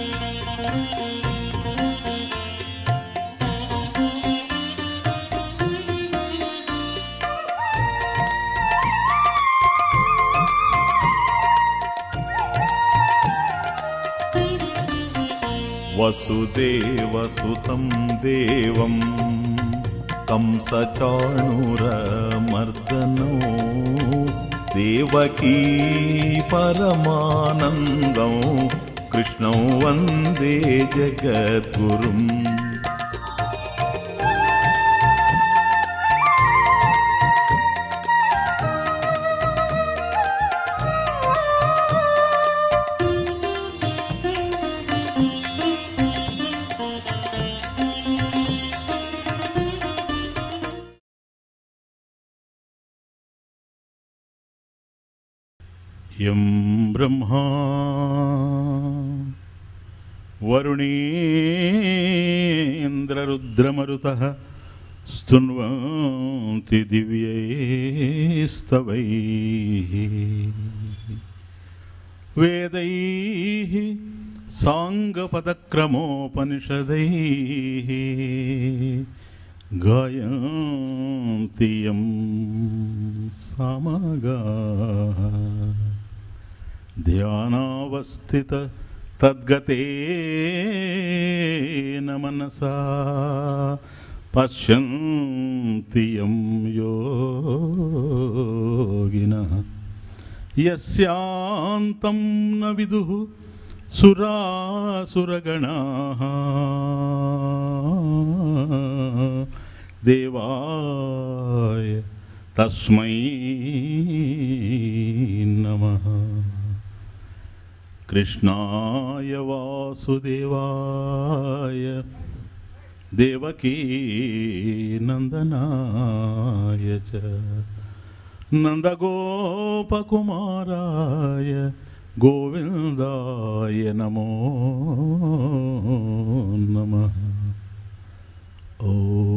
వసుదేవసుతం దేవం కంసచాణురమర్దనో దేవకీ పరమానందం కృష్ణం వందే జగద్గురుం యం బ్రహ్మా వరుణేంద్రరుద్రమరుత స్తున్వంతి దివ్యైస్తవై వేదై సాంగపదక్రమోపనిషదై గాయంతి యం సమగా ధ్యానావస్థిత తద్గతేన మనసా పశ్యంతి యం యోగినః యస్యాంతం న విదుః సురాసురగణాః దేవాయ తస్మై నమః కృష్ణాయ వాసుదేవాయ దేవకీ నందనాయ చ నందగోపకుమారాయ గోవిందాయ నమో నమ ఓ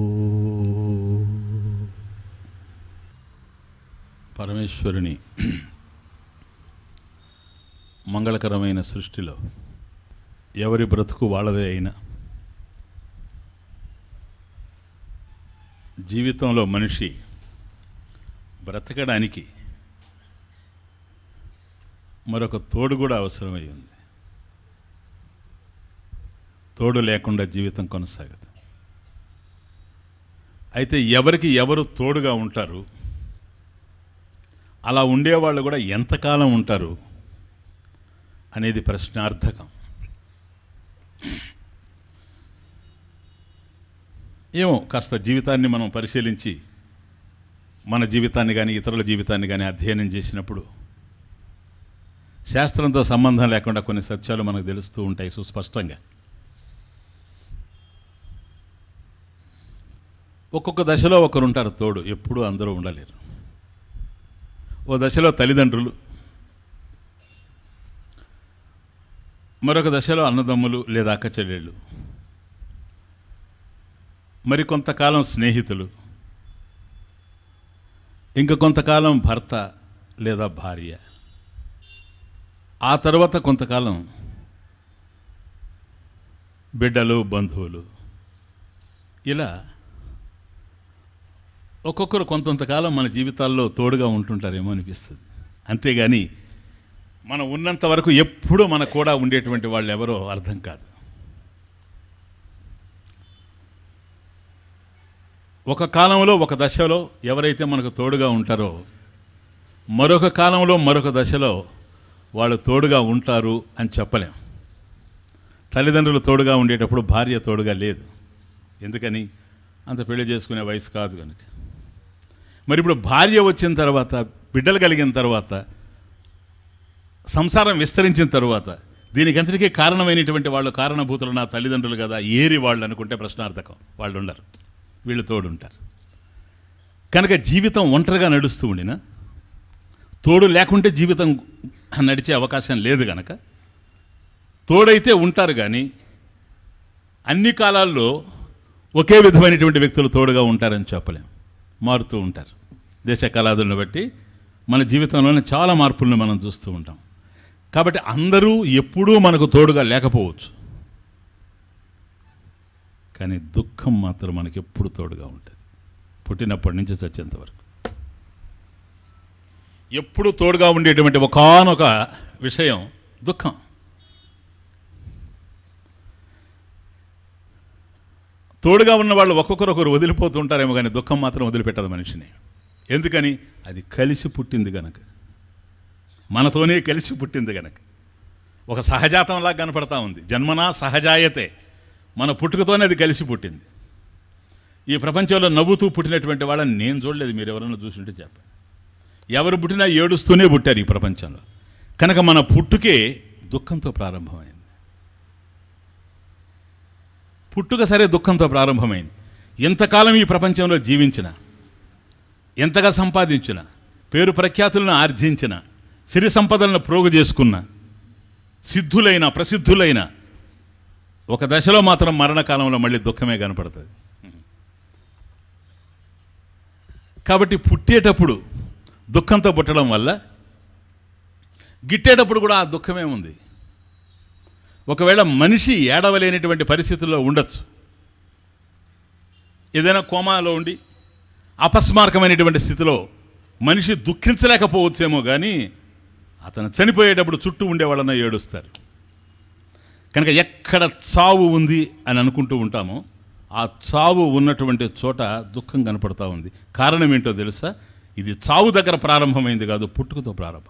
పరమేశ్వరుని మంగళకరమైన సృష్టిలో ఎవరి బ్రతుకు వాళ్ళదే అయినా జీవితంలో మనిషి బ్రతకడానికి మరొక తోడు కూడా అవసరమై ఉంది తోడు లేకుండా జీవితం కొనసాగదు అయితే ఎవరికి ఎవరు తోడుగా ఉంటారు అలా ఉండేవాళ్ళు కూడా ఎంతకాలం ఉంటారు అనేది ప్రశ్నార్థకం ఏమో కాస్త జీవితాన్ని మనం పరిశీలించి మన జీవితాన్ని కానీ ఇతరుల జీవితాన్ని కానీ అధ్యయనం చేసినప్పుడు శాస్త్రంతో సంబంధం లేకుండా కొన్ని సత్యాలు మనకు తెలుస్తూ ఉంటాయి సుస్పష్టంగా ఒక్కొక్క దశలో ఒకరు ఉంటారు తోడు ఎప్పుడూ అందరూ ఉండలేరు ఓ దశలో తల్లిదండ్రులు మరొక దశలో అన్నదమ్ములు లేదా అక్క చెల్లెళ్ళు మరి కొంతకాలం స్నేహితులు ఇంకా కొంతకాలం భర్త లేదా భార్య ఆ తర్వాత కొంతకాలం బిడ్డలు బంధువులు ఇలా ఒక్కొక్కరు కొంతంతకాలం మన జీవితాల్లో తోడుగా ఉంటుంటారేమో అనిపిస్తుంది అంతేగాని మనం ఉన్నంత వరకు ఎప్పుడూ మన కూడా ఉండేటువంటి వాళ్ళు ఎవరో అర్థం కాదు ఒక కాలంలో ఒక దశలో ఎవరైతే మనకు తోడుగా ఉంటారో మరొక కాలంలో మరొక దశలో వాళ్ళు తోడుగా ఉంటారు అని చెప్పలేం తల్లిదండ్రులు తోడుగా ఉండేటప్పుడు భార్య తోడుగా లేదు ఎందుకని అంత పెళ్లి చేసుకునే వయసు కాదు కనుక మరి ఇప్పుడు భార్య వచ్చిన తర్వాత బిడ్డలు కలిగిన తర్వాత సంసారం విస్తరించిన తరువాత దీనికంతటికీ కారణమైనటువంటి వాళ్ళు కారణభూతులు నా తల్లిదండ్రులు కదా ఏరి వాళ్ళు అనుకుంటే ప్రశ్నార్థకం వాళ్ళు ఉండరు వీళ్ళు తోడు ఉంటారు కనుక జీవితం ఒంటరిగా నడుస్తూ ఉండిన తోడు లేకుంటే జీవితం నడిచే అవకాశం లేదు గనక తోడైతే ఉంటారు కానీ అన్ని కాలాల్లో ఒకే విధమైనటువంటి వ్యక్తులు తోడుగా ఉంటారని చెప్పలేం మారుతూ ఉంటారు దేశ కళాదులను బట్టి మన జీవితంలోనే చాలా మార్పులను మనం చూస్తూ ఉంటాం కాబట్టి అందరూ ఎప్పుడూ మనకు తోడుగా లేకపోవచ్చు కానీ దుఃఖం మాత్రం మనకి ఎప్పుడు తోడుగా ఉంటుంది పుట్టినప్పటి నుంచి చచ్చేంత వరకు ఎప్పుడు తోడుగా ఉండేటువంటి ఒకానొక విషయం దుఃఖం తోడుగా ఉన్న వాళ్ళు ఒక్కొక్కరొకరు వదిలిపోతూ ఉంటారేమో కానీ దుఃఖం మాత్రం వదిలిపెట్టదు మనిషిని ఎందుకని అది కలిసి పుట్టింది గనక మనతోనే కలిసి పుట్టింది గనక ఒక సహజాతంలా కనపడతా ఉంది జన్మనా సహజాయతే మన పుట్టుకతోనే అది కలిసి పుట్టింది ఈ ప్రపంచంలో నవ్వుతూ పుట్టినటువంటి వాళ్ళని నేను చూడలేదు మీరు ఎవరైనా చూసింటే చెప్పండి ఎవరు పుట్టినా ఏడుస్తూనే పుట్టారు ఈ ప్రపంచంలో కనుక మన పుట్టుకే దుఃఖంతో ప్రారంభమైంది పుట్టుక సరే దుఃఖంతో ప్రారంభమైంది ఎంతకాలం ఈ ప్రపంచంలో జీవించిన ఎంతగా సంపాదించిన పేరు ప్రఖ్యాతులను ఆర్జించిన సిరి సంపదలను ప్రోగు చేసుకున్న సిద్ధులైన ప్రసిద్ధులైన ఒక దశలో మాత్రం మరణకాలంలో మళ్ళీ దుఃఖమే కనపడుతుంది కాబట్టి పుట్టేటప్పుడు దుఃఖంతో పుట్టడం వల్ల గిట్టేటప్పుడు కూడా ఆ దుఃఖమే ఉంది ఒకవేళ మనిషి ఏడవలేనటువంటి పరిస్థితుల్లో ఉండొచ్చు ఏదైనా కోమాలో ఉండి అపస్మారకమైనటువంటి స్థితిలో మనిషి దుఃఖించలేకపోవచ్చేమో కానీ అతను చనిపోయేటప్పుడు చుట్టూ ఉండే వాళ్ళన ఏడుస్తారు కనుక ఎక్కడ చావు ఉంది అని అనుకుంటూ ఉంటామో ఆ చావు ఉన్నటువంటి చోట దుఃఖం కనపడతా ఉంది కారణం ఏంటో తెలుసా ఇది చావు దగ్గర ప్రారంభమైంది కాదు పుట్టుకతో ప్రారంభమైంది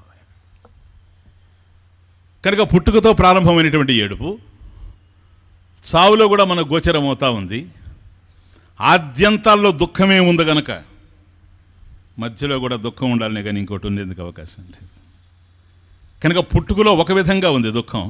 కనుక పుట్టుకతో ప్రారంభమైనటువంటి ఏడుపు చావులో కూడా మన గోచరం అవుతా ఉంది ఆద్యంతాల్లో దుఃఖమే ఉంది గనక మధ్యలో కూడా దుఃఖం ఉండాలనే కానీ ఇంకోటి ఉండేందుకు అవకాశం లేదు కనుక పుట్టుకలో ఒక విధంగా ఉంది దుఃఖం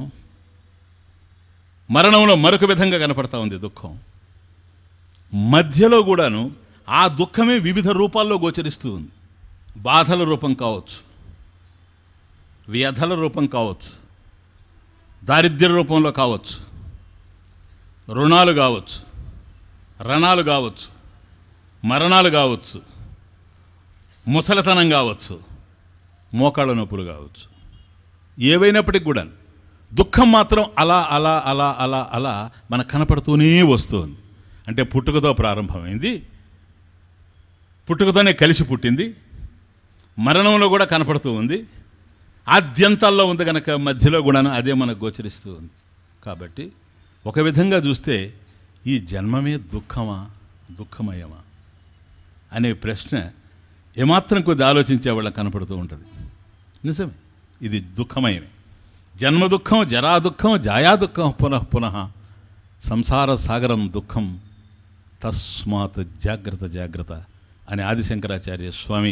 మరణంలో మరొక విధంగా కనపడతా ఉంది దుఃఖం మధ్యలో కూడాను ఆ దుఃఖమే వివిధ రూపాల్లో గోచరిస్తూ ఉంది బాధల రూపం కావచ్చు వ్యధల రూపం కావచ్చు దారిద్ర్య రూపంలో కావచ్చు రుణాలు కావచ్చు రణాలు కావచ్చు మరణాలు కావచ్చు ముసలితనం కావచ్చు మోకాళ్ళ నొప్పులు కావచ్చు ఏవైనప్పటికి కూడా దుఃఖం మాత్రం అలా అలా అలా అలా అలా మనకు కనపడుతూనే వస్తుంది అంటే పుట్టుకతో ప్రారంభమైంది పుట్టుకతోనే కలిసి పుట్టింది మరణంలో కూడా కనపడుతూ ఉంది ఆద్యంతాల్లో ఉంది కనుక మధ్యలో కూడాను అదే మనకు గోచరిస్తూ ఉంది కాబట్టి ఒక విధంగా చూస్తే ఈ జన్మమే దుఃఖమా దుఃఖమయమా అనే ప్రశ్న ఏమాత్రం కొద్ది ఆలోచించే వాళ్ళకి కనపడుతూ ఉంటుంది నిజమే ఇది దుఃఖమయమే జన్మ దుఃఖం జరా దుఃఖం జాయా దుఃఖం పునః పునః సంసార సాగరం దుఃఖం తస్మాత్ జాగ్రత్త జాగ్రత్త అని ఆదిశంకరాచార్య స్వామి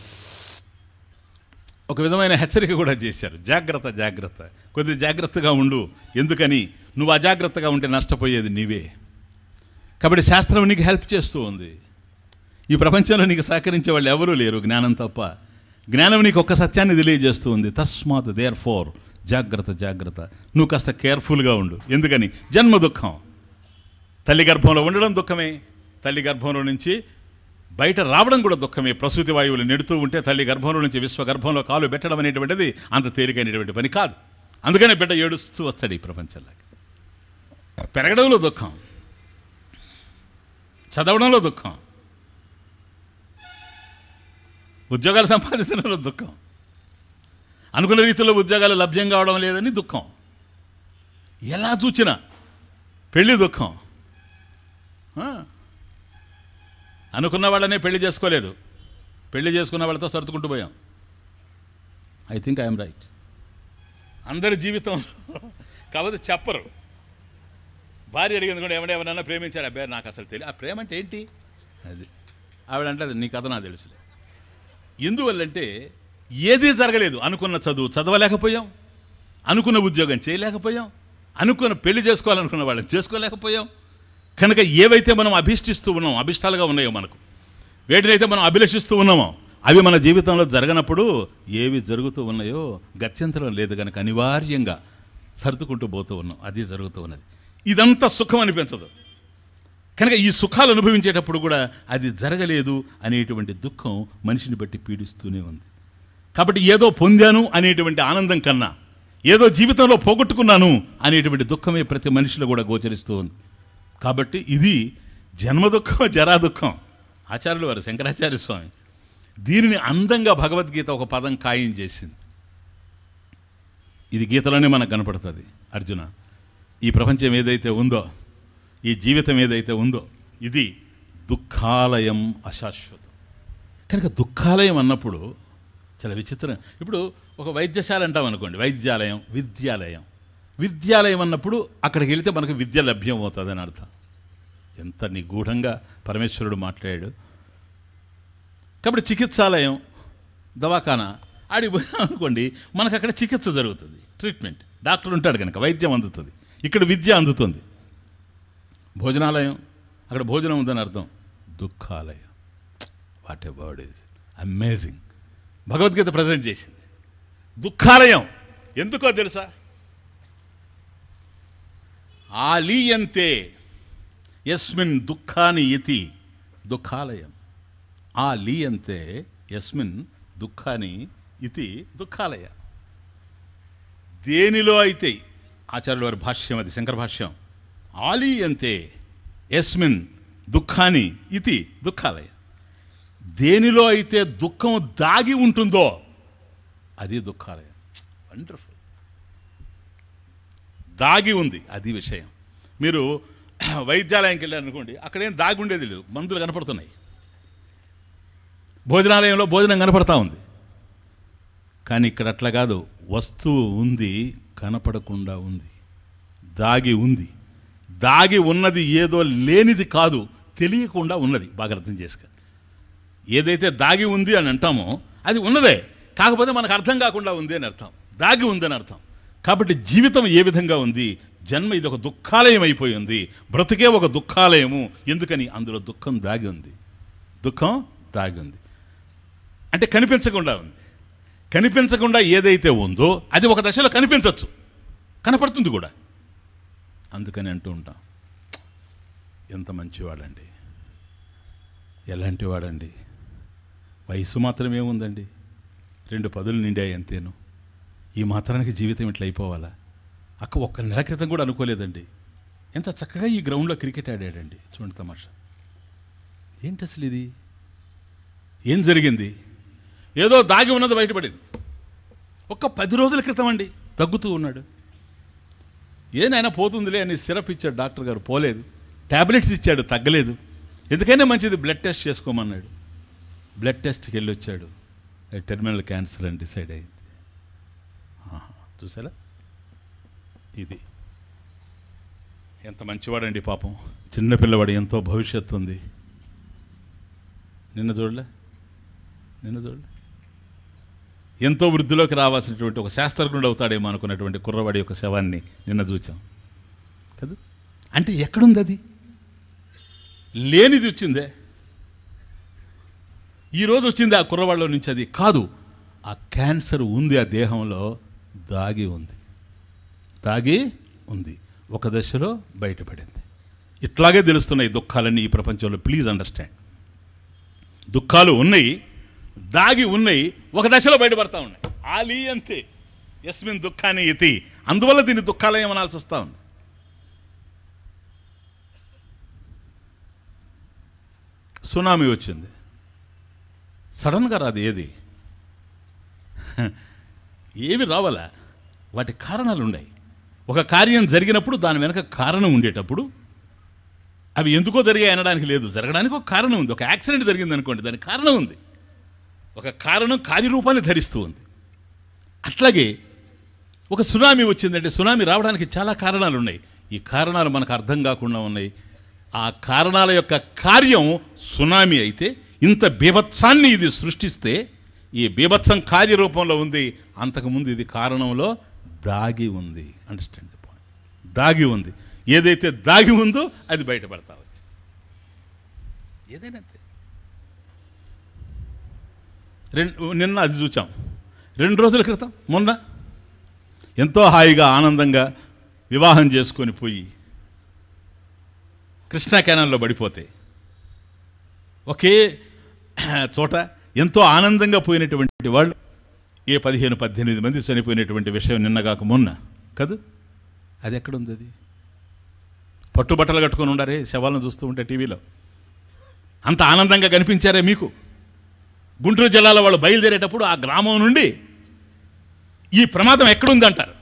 ఒక విధమైన హెచ్చరిక కూడా చేశారు జాగ్రత్త జాగ్రత్త కొద్ది జాగ్రత్తగా ఉండు ఎందుకని నువ్వు అజాగ్రత్తగా ఉంటే నష్టపోయేది నీవే కాబట్టి శాస్త్రం నీకు హెల్ప్ చేస్తూ ఉంది ఈ ప్రపంచంలో నీకు సహకరించే వాళ్ళు ఎవరూ లేరు జ్ఞానం తప్ప జ్ఞానం నీకు ఒక్క సత్యాన్ని తెలియజేస్తూ ఉంది తస్మాత్ దేర్ ఫోర్ జాగ్రత్త జాగ్రత్త నువ్వు కాస్త కేర్ఫుల్గా ఉండు ఎందుకని జన్మ దుఃఖం తల్లి గర్భంలో ఉండడం దుఃఖమే తల్లి గర్భంలో నుంచి బయట రావడం కూడా దుఃఖమే ప్రసూతి వాయువులు నెడుతూ ఉంటే తల్లి గర్భంలో నుంచి విశ్వ గర్భంలో కాలు పెట్టడం అనేటువంటిది అంత తేలికైనటువంటి పని కాదు అందుకనే బిడ్డ ఏడుస్తూ వస్తాడు ఈ ప్రపంచంలోకి పెరగడంలో దుఃఖం చదవడంలో దుఃఖం ఉద్యోగాలు సంపాదించడంలో దుఃఖం అనుకున్న రీతిలో ఉద్యోగాలు లభ్యం కావడం లేదని దుఃఖం ఎలా చూచినా పెళ్లి దుఃఖం ఆ. అనుకున్న వాళ్ళనే పెళ్లి చేసుకోలేదు పెళ్లి చేసుకున్న వాళ్ళతో సర్దుకుంటూ పోయాం ఐ థింక్ ఐఎమ్ రైట్ అందరి జీవితం కాకపోతే చెప్పరు భార్య అడిగింది కూడా ఏమన్నా ఎవరన్నా ప్రేమించారు అబ్బాయి నాకు అసలు తెలియదు ఆ ప్రేమ అంటే ఏంటి అది ఆవిడ అంటే నీ కథ నాకు తెలుసులే ఎందువల్లంటే ఏదీ జరగలేదు అనుకున్న చదువు చదవలేకపోయాం అనుకున్న ఉద్యోగం చేయలేకపోయాం అనుకున్న పెళ్లి చేసుకోవాలనుకున్న వాళ్ళని చేసుకోలేకపోయాం కనుక ఏవైతే మనం అభిష్టిస్తూ ఉన్నాం అభిష్టాలుగా ఉన్నాయో మనకు వేటినైతే మనం అభిలషిస్తూ ఉన్నామో అవి మన జీవితంలో జరగనప్పుడు ఏవి జరుగుతూ ఉన్నాయో గత్యంతరం లేదు కనుక అనివార్యంగా సర్దుకుంటూ పోతూ ఉన్నాం అది జరుగుతూ ఉన్నది ఇదంతా సుఖం అనిపించదు కనుక ఈ సుఖాలు అనుభవించేటప్పుడు కూడా అది జరగలేదు అనేటువంటి దుఃఖం మనిషిని బట్టి పీడిస్తూనే ఉంది కాబట్టి ఏదో పొందాను అనేటువంటి ఆనందం కన్నా ఏదో జీవితంలో పోగొట్టుకున్నాను అనేటువంటి దుఃఖమే ప్రతి మనిషిలో కూడా గోచరిస్తూ ఉంది కాబట్టి ఇది జన్మ దుఃఖం జరా దుఃఖం ఆచార్యులు వారు శంకరాచార్య స్వామి దీనిని అందంగా భగవద్గీత ఒక పదం ఖాయం చేసింది ఇది గీతలోనే మనకు కనపడుతుంది అర్జున ఈ ప్రపంచం ఏదైతే ఉందో ఈ జీవితం ఏదైతే ఉందో ఇది దుఃఖాలయం అశాశ్వతం కనుక దుఃఖాలయం అన్నప్పుడు చాలా విచిత్రం ఇప్పుడు ఒక వైద్యశాల అంటాం అనుకోండి వైద్యాలయం విద్యాలయం విద్యాలయం అన్నప్పుడు అక్కడికి వెళితే మనకు విద్య లభ్యం అవుతుందని అర్థం ఎంత నిగూఢంగా పరమేశ్వరుడు మాట్లాడాడు కాబట్టి చికిత్సాలయం దవాఖానా ఆడికి పోయాం అనుకోండి మనకు అక్కడ చికిత్స జరుగుతుంది ట్రీట్మెంట్ డాక్టర్ ఉంటాడు కనుక వైద్యం అందుతుంది ఇక్కడ విద్య అందుతుంది భోజనాలయం అక్కడ భోజనం ఉందని అర్థం దుఃఖాలయం what a word is amazing Bhagavad Gita present చేసింది దుఃఖాలయం ఎందుకో తెలుసా ఆలీయంతే యస్మిన్ దుఃఖాని ఇతి దుఃఖాలయం ఆ లీయంతే యస్మిన్ దుఃఖాని ఇతి దుఃఖాలయ దేనిలో అయితే ఆచార్యుల వారి భాష్యం అది శంకర భాష్యం ఆలీయంతే యస్మిన్ దుఃఖాని ఇతి దుఃఖాలయ దేనిలో అయితే దుఃఖం దాగి ఉంటుందో అది దుఃఖాలయం వండర్ఫుల్ దాగి ఉంది అది విషయం మీరు వైద్యాలయంకి వెళ్ళారు అనుకోండి అక్కడేం దాగి ఉండేది లేదు మందులు కనపడుతున్నాయి భోజనాలయంలో భోజనం కనపడతా ఉంది కానీ ఇక్కడ అట్లా కాదు వస్తువు ఉంది కనపడకుండా ఉంది దాగి ఉంది దాగి ఉన్నది ఏదో లేనిది కాదు తెలియకుండా ఉన్నది బాగా అర్థం చేసుకో ఏదైతే దాగి ఉంది అని అంటామో అది ఉన్నదే కాకపోతే మనకు అర్థం కాకుండా ఉంది అని అర్థం దాగి ఉంది అని అర్థం కాబట్టి జీవితం ఏ విధంగా ఉంది జన్మ ఇది ఒక దుఃఖాలయం అయిపోయి ఉంది బ్రతికే ఒక దుఃఖాలయము ఎందుకని అందులో దుఃఖం దాగి ఉంది దుఃఖం దాగి ఉంది అంటే కనిపించకుండా ఉంది కనిపించకుండా ఏదైతే ఉందో అది ఒక దశలో కనిపించవచ్చు కనపడుతుంది కూడా అందుకని అంటూ ఉంటాం ఎంత మంచివాడండి ఎలాంటి వాడండి వయసు మాత్రం ఏముందండి రెండు పదులు నిండాయి అంతేను ఈ మాత్రానికి జీవితం ఇట్లా అయిపోవాలా అక్క ఒక్క నెల క్రితం కూడా అనుకోలేదండి ఎంత చక్కగా ఈ గ్రౌండ్లో క్రికెట్ ఆడాడండి చూడండి తమాషా ఏంటి అసలు ఇది ఏం జరిగింది ఏదో దాగి ఉన్నది బయటపడింది ఒక్క పది రోజుల క్రితం అండి తగ్గుతూ ఉన్నాడు ఏనైనా పోతుందిలే అని సిరప్ ఇచ్చాడు డాక్టర్ గారు పోలేదు ట్యాబ్లెట్స్ ఇచ్చాడు తగ్గలేదు ఎందుకైనా మంచిది బ్లడ్ టెస్ట్ చేసుకోమన్నాడు బ్లడ్ టెస్ట్కి వెళ్ళి వచ్చాడు అది టెర్మినల్ క్యాన్సర్ అని డిసైడ్ అయింది ఆహా, చూసారా ఇది ఎంత మంచివాడండి పాపం చిన్నపిల్లవాడు ఎంతో భవిష్యత్తు ఉంది నిన్న చూడలే నిన్న చూడలే ఎంతో వృద్ధిలోకి రావాల్సినటువంటి ఒక శాస్త్రజ్ఞుడు అవుతాడేమో అనుకున్నటువంటి కుర్రవాడి యొక్క శవాన్ని నిన్న చూచాం కదా అంటే ఎక్కడుంది అది లేనిది వచ్చిందే ఈరోజు వచ్చింది ఆ కుర్రవాళ్ళలో నుంచి అది కాదు ఆ క్యాన్సర్ ఉంది ఆ దేహంలో దాగి ఉంది దాగి ఉంది ఒక దశలో బయటపడింది ఇట్లాగే తెలుస్తున్నాయి దుఃఖాలన్నీ ఈ ప్రపంచంలో ప్లీజ్ అండర్స్టాండ్ దుఃఖాలు ఉన్నాయి దాగి ఉన్నాయి ఒక దశలో బయటపడతా ఉన్నాయి ఆలీ అంతే యస్మిన్ దుఃఖాన్ని ఇతి అందువల్ల దీన్ని దుఃఖాలయం అనాల్సి వస్తూ ఉంది సునామీ వచ్చింది సడన్గా రాదు ఏది ఏవి రావాలా వాటి కారణాలు ఉన్నాయి ఒక కార్యం జరిగినప్పుడు దాని వెనక కారణం ఉండేటప్పుడు అవి ఎందుకో జరిగాయి అనడానికి లేదు జరగడానికి ఒక కారణం ఉంది ఒక యాక్సిడెంట్ జరిగింది అనుకోండి దానికి కారణం ఉంది ఒక కారణం కార్యరూపాన్ని ధరిస్తూ ఉంది అట్లాగే ఒక సునామీ వచ్చిందంటే సునామీ రావడానికి చాలా కారణాలు ఉన్నాయి ఈ కారణాలు మనకు అర్థం కాకుండా ఉన్నాయి ఆ కారణాల యొక్క కార్యం సునామీ అయితే ఇంత బీభత్సాన్ని ఇది సృష్టిస్తే ఈ బీభత్సం కార్యరూపంలో ఉంది అంతకుముందు ఇది కారణంలో దాగి ఉంది అండర్స్టాండ్ ది పాయింట్ దాగి ఉంది ఏదైతే దాగి ఉందో అది బయటపడతా వచ్చి ఏదైనా అంతే రెండు నిన్న అది చూచాం రెండు రోజుల క్రితం మొన్న ఎంతో హాయిగా ఆనందంగా వివాహం చేసుకొని పోయి కృష్ణా కెనాల్లో పడిపోతే ఒకే చోట ఎంతో ఆనందంగా పోయినటువంటి వాళ్ళు ఏ పదిహేను పద్దెనిమిది మంది చనిపోయినటువంటి విషయం నిన్నగాక మొన్న కదూ అది ఎక్కడుంది అది పట్టుబట్టలు కట్టుకొని ఉండారే శవాలను చూస్తూ ఉంటే టీవీలో అంత ఆనందంగా కనిపించారే మీకు గుంటూరు జిల్లాలో వాళ్ళు బయలుదేరేటప్పుడు ఆ గ్రామం నుండి ఈ ప్రమాదం ఎక్కడుంది అంటారు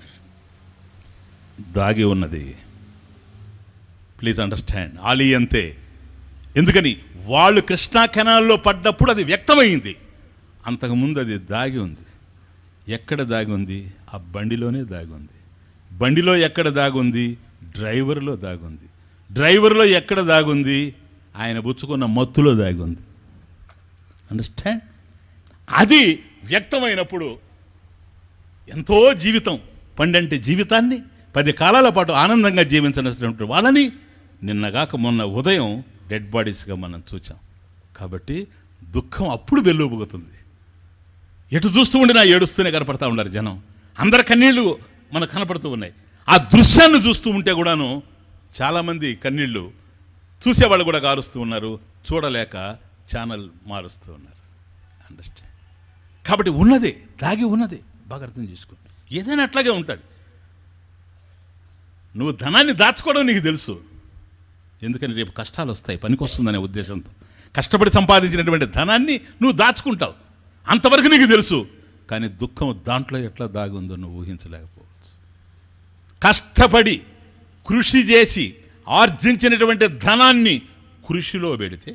దాగి ఉన్నది ప్లీజ్ అండర్స్టాండ్ ఆలీ అంతే ఎందుకని వాళ్ళు కృష్ణా కెనాల్లో పడ్డప్పుడు అది వ్యక్తమైంది అంతకుముందు అది దాగి ఉంది ఎక్కడ దాగి ఉంది ఆ బండిలోనే దాగి ఉంది బండిలో ఎక్కడ దాగుంది డ్రైవర్లో దాగుంది డ్రైవర్లో ఎక్కడ దాగుంది ఆయన పుచ్చుకున్న మత్తులో దాగి ఉంది అండర్స్టాండ్ అది వ్యక్తమైనప్పుడు ఎంతో జీవితం పండంటి జీవితాన్ని పది కాలాల పాటు ఆనందంగా జీవించినటువంటి వాళ్ళని నిన్నగాక మొన్న ఉదయం డెడ్ బాడీస్గా మనం చూచాం కాబట్టి దుఃఖం అప్పుడు వెల్లుబుగుతుంది ఎటు చూస్తూ ఉండినా ఏడుస్తూనే కనపడతా ఉన్నారు జనం అందరి కన్నీళ్లు మనకు కనపడుతూ ఉన్నాయి ఆ దృశ్యాన్ని చూస్తూ ఉంటే కూడాను చాలామంది కన్నీళ్లు చూసేవాళ్ళు కూడా కారుస్తూ ఉన్నారు చూడలేక ఛానల్ మారుస్తూ ఉన్నారు అండర్స్టాండ్ కాబట్టి ఉన్నదే దాగి ఉన్నదే బాగా అర్థం చేసుకో ఏదైనా అట్లాగే ఉంటుంది నువ్వు ధనాన్ని దాచుకోవడం నీకు తెలుసు ఎందుకని రేపు కష్టాలు వస్తాయి పనికొస్తుందనే ఉద్దేశంతో కష్టపడి సంపాదించినటువంటి ధనాన్ని నువ్వు దాచుకుంటావు అంతవరకు నీకు తెలుసు కానీ దుఃఖం దాంట్లో ఎట్లా దాగి ఉందో నువ్వు ఊహించలేకపోవచ్చు కష్టపడి కృషి చేసి ఆర్జించినటువంటి ధనాన్ని కృషిలో పెడితే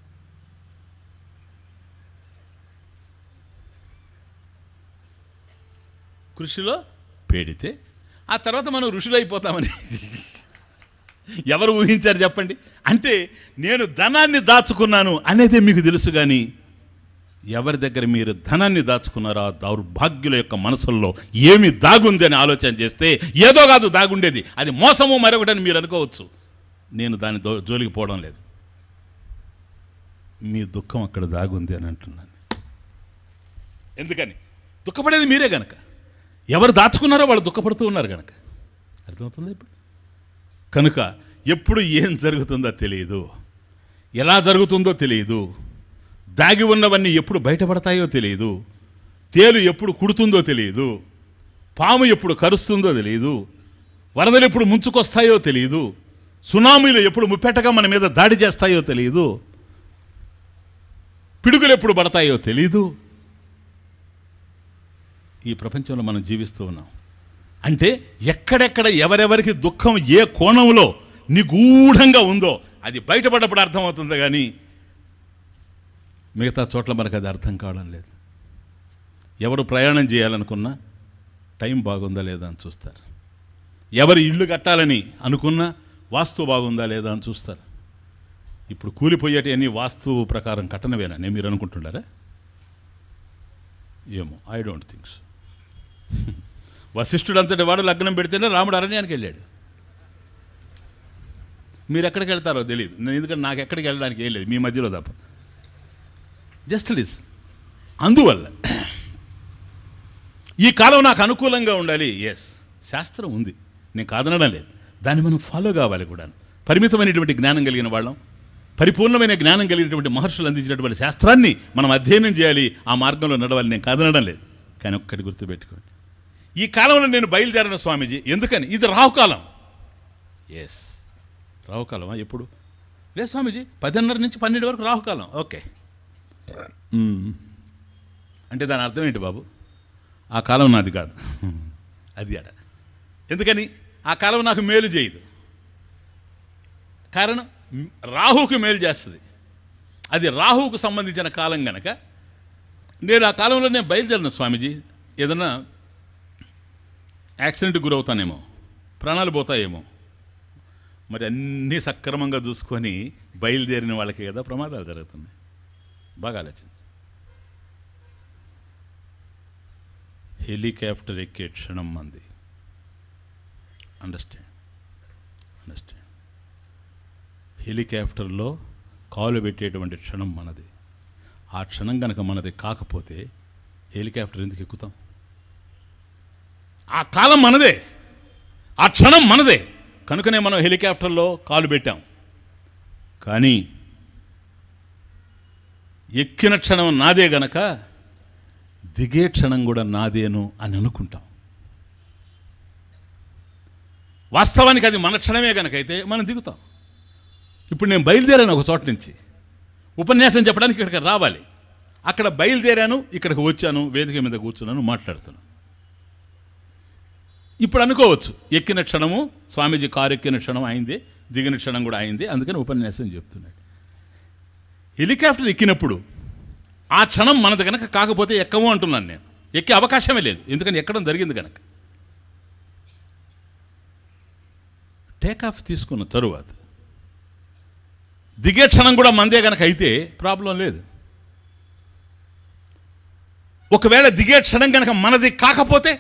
కృషిలో పెడితే ఆ తర్వాత మనం ఋషులైపోతామని ఎవరు ఊహించారు చెప్పండి అంటే నేను ధనాన్ని దాచుకున్నాను అనేదే మీకు తెలుసు కానీ ఎవరి దగ్గర మీరు ధనాన్ని దాచుకున్నారో ఆ దౌర్భాగ్యుల యొక్క మనసుల్లో ఏమి దాగుంది అని ఆలోచన చేస్తే ఏదో కాదు దాగుండేది అది మోసము మరొకటని మీరు అనుకోవచ్చు నేను దాని దో జోలికి పోవడం లేదు మీ దుఃఖం అక్కడ దాగుంది అని అంటున్నాను ఎందుకని దుఃఖపడేది మీరే గనక ఎవరు దాచుకున్నారో వాళ్ళు దుఃఖపడుతూ ఉన్నారు గనక అర్థమవుతుంది ఇప్పుడు కనుక ఎప్పుడు ఏం జరుగుతుందో తెలియదు ఎలా జరుగుతుందో తెలియదు దాగి ఉన్నవన్నీ ఎప్పుడు బయటపడతాయో తెలియదు తేలు ఎప్పుడు కుడుతుందో తెలియదు పాము ఎప్పుడు కరుస్తుందో తెలియదు వరదలు ఎప్పుడు ముంచుకొస్తాయో తెలియదు సునామీలు ఎప్పుడు ముప్పెట్టగా మన మీద దాడి చేస్తాయో తెలియదు పిడుగులు ఎప్పుడు పడతాయో తెలీదు ఈ ప్రపంచంలో మనం జీవిస్తూ ఉన్నాం అంటే ఎక్కడెక్కడ ఎవరెవరికి దుఃఖం ఏ కోణంలో నిగూఢంగా ఉందో అది బయటపడ్డప్పుడు అర్థమవుతుంది కానీ మిగతా చోట్ల మనకు అది అర్థం కావడం లేదు ఎవరు ప్రయాణం చేయాలనుకున్నా టైం బాగుందా లేదా అని చూస్తారు ఎవరు ఇల్లు కట్టాలని అనుకున్నా వాస్తు బాగుందా లేదా అని చూస్తారు ఇప్పుడు కూలిపోయేటి అన్ని వాస్తు ప్రకారం కట్టనవేనా నేను మీరు అనుకుంటున్నారా ఏమో ఐ డోంట్ థింక్స్ వశిష్ఠుడు అంతటి వాడు లగ్నం పెడితేనే రాముడు అరణ్యానికి వెళ్ళాడు మీరు ఎక్కడికి వెళ్తారో తెలియదు నేను ఎందుకంటే నాకు ఎక్కడికి వెళ్ళడానికి ఏం లేదు మీ మధ్యలో తప్ప జస్ట్ లిస్ అందువల్ల ఈ కాలం నాకు అనుకూలంగా ఉండాలి ఎస్ శాస్త్రం ఉంది నేను కాదనడం లేదు దాన్ని మనం ఫాలో కావాలి కూడా పరిమితమైనటువంటి జ్ఞానం కలిగిన వాళ్ళం పరిపూర్ణమైన జ్ఞానం కలిగినటువంటి మహర్షులు అందించినటువంటి శాస్త్రాన్ని మనం అధ్యయనం చేయాలి ఆ మార్గంలో నడవాలి నేను కాదనడం లేదు కానీ ఒక్కటి గుర్తుపెట్టుకోండి ఈ కాలంలో నేను బయలుదేరిన స్వామీజీ ఎందుకని ఇది రాహుకాలం ఎస్ రాహుకాలమా ఎప్పుడు లేదు స్వామీజీ పదిన్నర నుంచి పన్నెండు వరకు రాహుకాలం ఓకే మ్మ్. అంటే దాని అర్థం ఏంటి బాబు ఆ కాలం నాది కాదు అది అడ ఎందుకని ఆ కాలం నాకు మేలు చేయదు కారణం మ్, రాహువుకి మేలు చేస్తుంది అది రాహువుకు సంబంధించిన కాలం గనక నేను ఆ కాలంలో నేను బయలుదేరిన స్వామీజీ ఏదన్నా యాక్సిడెంట్కి గురవుతానేమో ప్రాణాలు పోతాయేమో మరి అన్నీ సక్రమంగా చూసుకొని బయలుదేరిన వాళ్ళకి కదా ప్రమాదాలు జరుగుతున్నాయి బాగా ఆలోచించు హెలికాప్టర్ ఎక్కే క్షణం మంది అండర్స్టాండ్ అండర్స్టాండ్ హెలికాప్టర్లో కాలు పెట్టేటువంటి క్షణం మనది ఆ క్షణం కనుక మనది కాకపోతే హెలికాప్టర్ ఎందుకు ఎక్కుతాం ఆ కాలం మనదే ఆ క్షణం మనదే కనుకనే మనం హెలికాప్టర్లో కాలు పెట్టాం కానీ ఎక్కిన క్షణం నాదే గనక దిగే క్షణం కూడా నాదేను అని అనుకుంటాం వాస్తవానికి అది మన క్షణమే కనుకైతే మనం దిగుతాం ఇప్పుడు నేను బయలుదేరాను ఒక చోట నుంచి ఉపన్యాసం చెప్పడానికి ఇక్కడికి రావాలి అక్కడ బయలుదేరాను ఇక్కడికి వచ్చాను వేదిక మీద కూర్చున్నాను మాట్లాడుతున్నాను ఇప్పుడు అనుకోవచ్చు ఎక్కిన క్షణము స్వామీజీ కారు ఎక్కిన క్షణం అయింది దిగిన క్షణం కూడా అయింది అందుకని ఉపన్యాసం చెప్తున్నాడు హెలికాప్టర్ ఎక్కినప్పుడు ఆ క్షణం మనది కనుక కాకపోతే ఎక్కము అంటున్నాను నేను ఎక్కే అవకాశమే లేదు ఎందుకని ఎక్కడం జరిగింది కనుక టేక్ ఆఫ్ తీసుకున్న తరువాత దిగే క్షణం కూడా మందే కనుక అయితే ప్రాబ్లం లేదు ఒకవేళ దిగే క్షణం కనుక మనది కాకపోతే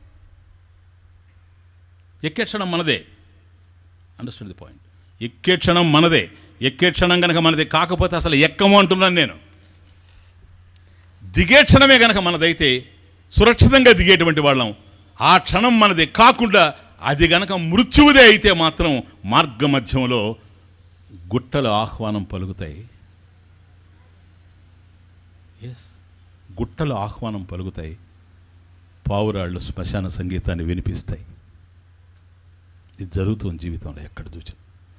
ఎక్కే క్షణం మనదే అండర్స్టాండ్ ది పాయింట్ ఎక్కే క్షణం మనదే ఎక్కే క్షణం కనుక మనది కాకపోతే అసలు ఎక్కము అంటున్నాను నేను దిగే క్షణమే కనుక మనదైతే సురక్షితంగా దిగేటువంటి వాళ్ళం ఆ క్షణం మనది కాకుండా అది గనక మృత్యువుదే అయితే మాత్రం మార్గ మధ్యంలో గుట్టలు ఆహ్వానం పలుకుతాయి ఎస్ గుట్టలు ఆహ్వానం పలుకుతాయి పావురాళ్ళు శ్మశాన సంగీతాన్ని వినిపిస్తాయి ఇది జరుగుతుంది జీవితంలో ఎక్కడ చూసిన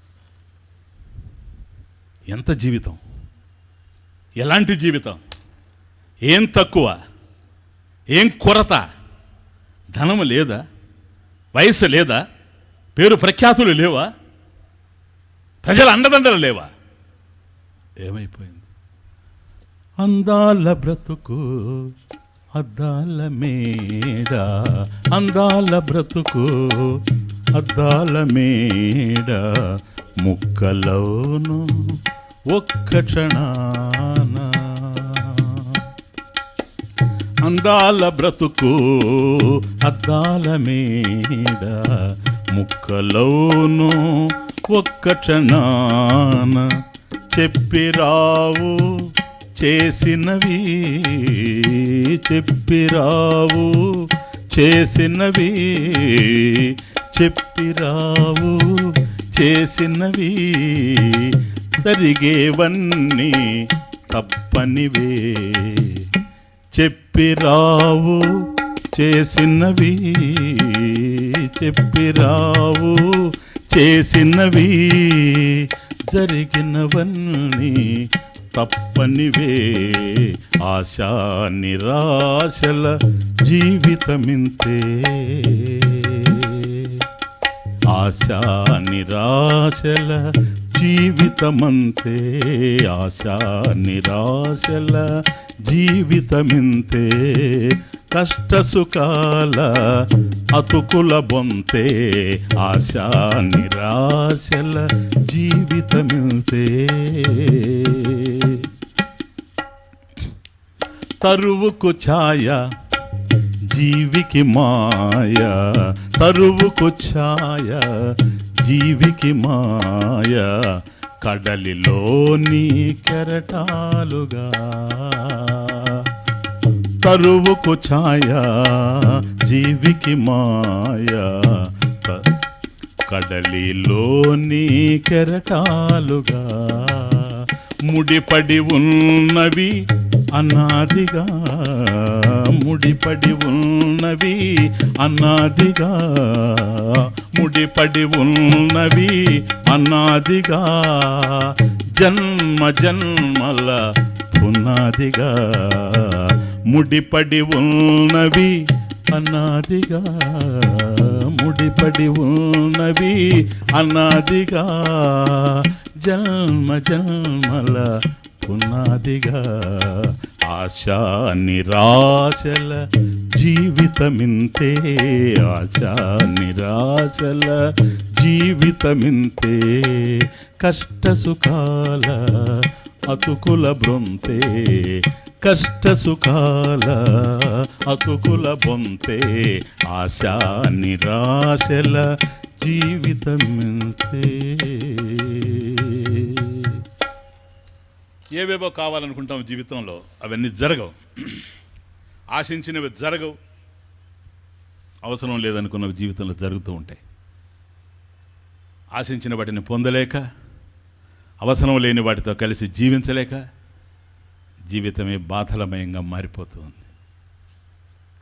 ఎంత జీవితం ఎలాంటి జీవితం ఏం తక్కువ ఏం కొరత ధనము లేదా వయసు లేదా పేరు ప్రఖ్యాతులు లేవా ప్రజల అండదండలు లేవా ఏమైపోయింది అందాల బ్రతుకు అద్దాల మేడ అందాల బ్రతుకు అద్దాల మేడ ముక్కలోను ఒక్క క్షణాన అందాల బ్రతుకు అద్దాల మేడ ముక్కలోను ఒక్క క్షణాన చెప్పిరావు చేసినవి చెప్పిరావు చేసినవి చెప్పిరావు చేసినవి జరిగేవన్నీ తప్పనివే చెప్పిరావు చేసినవి చెప్పిరావు చేసినవి జరిగినవన్నీ తప్పనివే ఆశా నిరాశల జీవితమింతే ఆశా నిరాశల జీవితమంతే ఆశా నిరాశల జీవితమింతే కష్ట సుఖాల అతుకుల బొంతే ఆశా నిరాశల జీవితమింతే తరువుకు ఛాయ జీవికి మాయ తరువుకు ఛాయ జీవికి మాయ కడలిలోని కెరటాలుగా తరువుకు ఛాయ జీవికి మాయ త- కడలిలోని కెరటాలుగా ముడిపడి ఉన్నవి అనాదిగా ముడిపడి ఉన్నవి అనాదిగా ముడిపడి ఉన్నవి అనాదిగా జన్మ జన్మల పునాదిగా ముడిపడి ఉన్నవి అనాదిగా ముడిపడి ఉన్నవి అనాదిగా జన్మ జన్మల పునాదిగా ఆశా నిరాశల జీవితమింతే ఆశా నిరాశల జీవితమింతే కష్ట సుఖాల అతుకుల బృంతే కష్ట సుఖాల అతుకుల బొంతే ఆశా నిరాశల జీవితమింతే ఏవేవో కావాలనుకుంటాం జీవితంలో అవన్నీ జరగవు ఆశించినవి జరగవు అవసరం లేదనుకున్నవి జీవితంలో జరుగుతూ ఉంటాయి ఆశించిన వాటిని పొందలేక అవసరం లేని వాటితో కలిసి జీవించలేక జీవితమే బాధలమయంగా మారిపోతుంది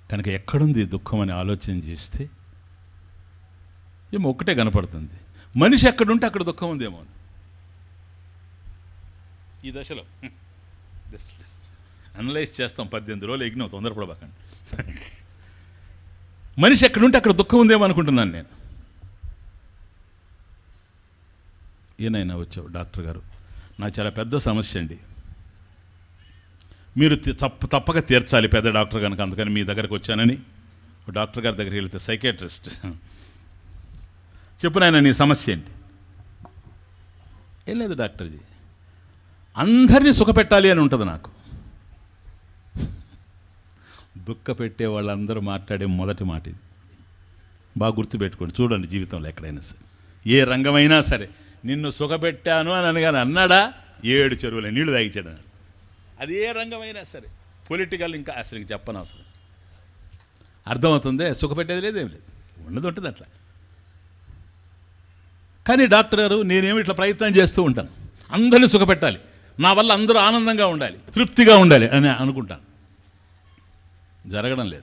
కనుక ఎక్కడుంది దుఃఖం అని ఆలోచన చేస్తే ఏమో ఒక్కటే కనపడుతుంది మనిషి ఎక్కడుంటే అక్కడ దుఃఖం ఉందేమో అని. ఈ దశలో అనలైజ్ చేస్తాం పద్దెనిమిది రోజులు ఎగ్నో తొందరపడబాకండి మనిషి ఎక్కడుంటే అక్కడ దుఃఖం ఉందేమో అనుకుంటున్నాను నేను ఏనైనా వచ్చావు డాక్టర్ గారు నా చాలా పెద్ద సమస్య అండి మీరు తి- తప్ప తప్పక తీర్చాలి పెద్ద డాక్టర్ కనుక అందుకని మీ దగ్గరకు వచ్చానని ఓ డాక్టర్ గారి దగ్గరికి వెళితే సైకాట్రిస్ట్ చెప్పు నాయన నీ సమస్య ఏంటి ఏం లేదు డాక్టర్జీ అందరినీ సుఖపెట్టాలి అని ఉంటుంది నాకు దుఃఖ పెట్టే వాళ్ళందరూ మాట్లాడే మొదటి మాట ఇది బాగా గుర్తుపెట్టుకోండి చూడండి జీవితంలో ఎక్కడైనా సరే ఏ రంగమైనా సరే నిన్ను సుఖపెట్టాను అని అనగానే అన్నాడా ఏడు చెరువుల నీళ్లు తాగించాడు అన్నాడు అది ఏ రంగమైనా సరే పొలిటికల్ ఇంకా అసలు ఇంక చెప్పను అవసరం అర్థమవుతుందే సుఖపెట్టేది లేదు ఏం లేదు ఉన్నది ఉంటుంది అట్లా కానీ డాక్టర్ గారు నేనేమి ఇట్లా ప్రయత్నం చేస్తూ ఉంటాను అందరినీ సుఖపెట్టాలి నా వల్ల అందరూ ఆనందంగా ఉండాలి తృప్తిగా ఉండాలి అని అనుకుంటాను జరగడం లేదు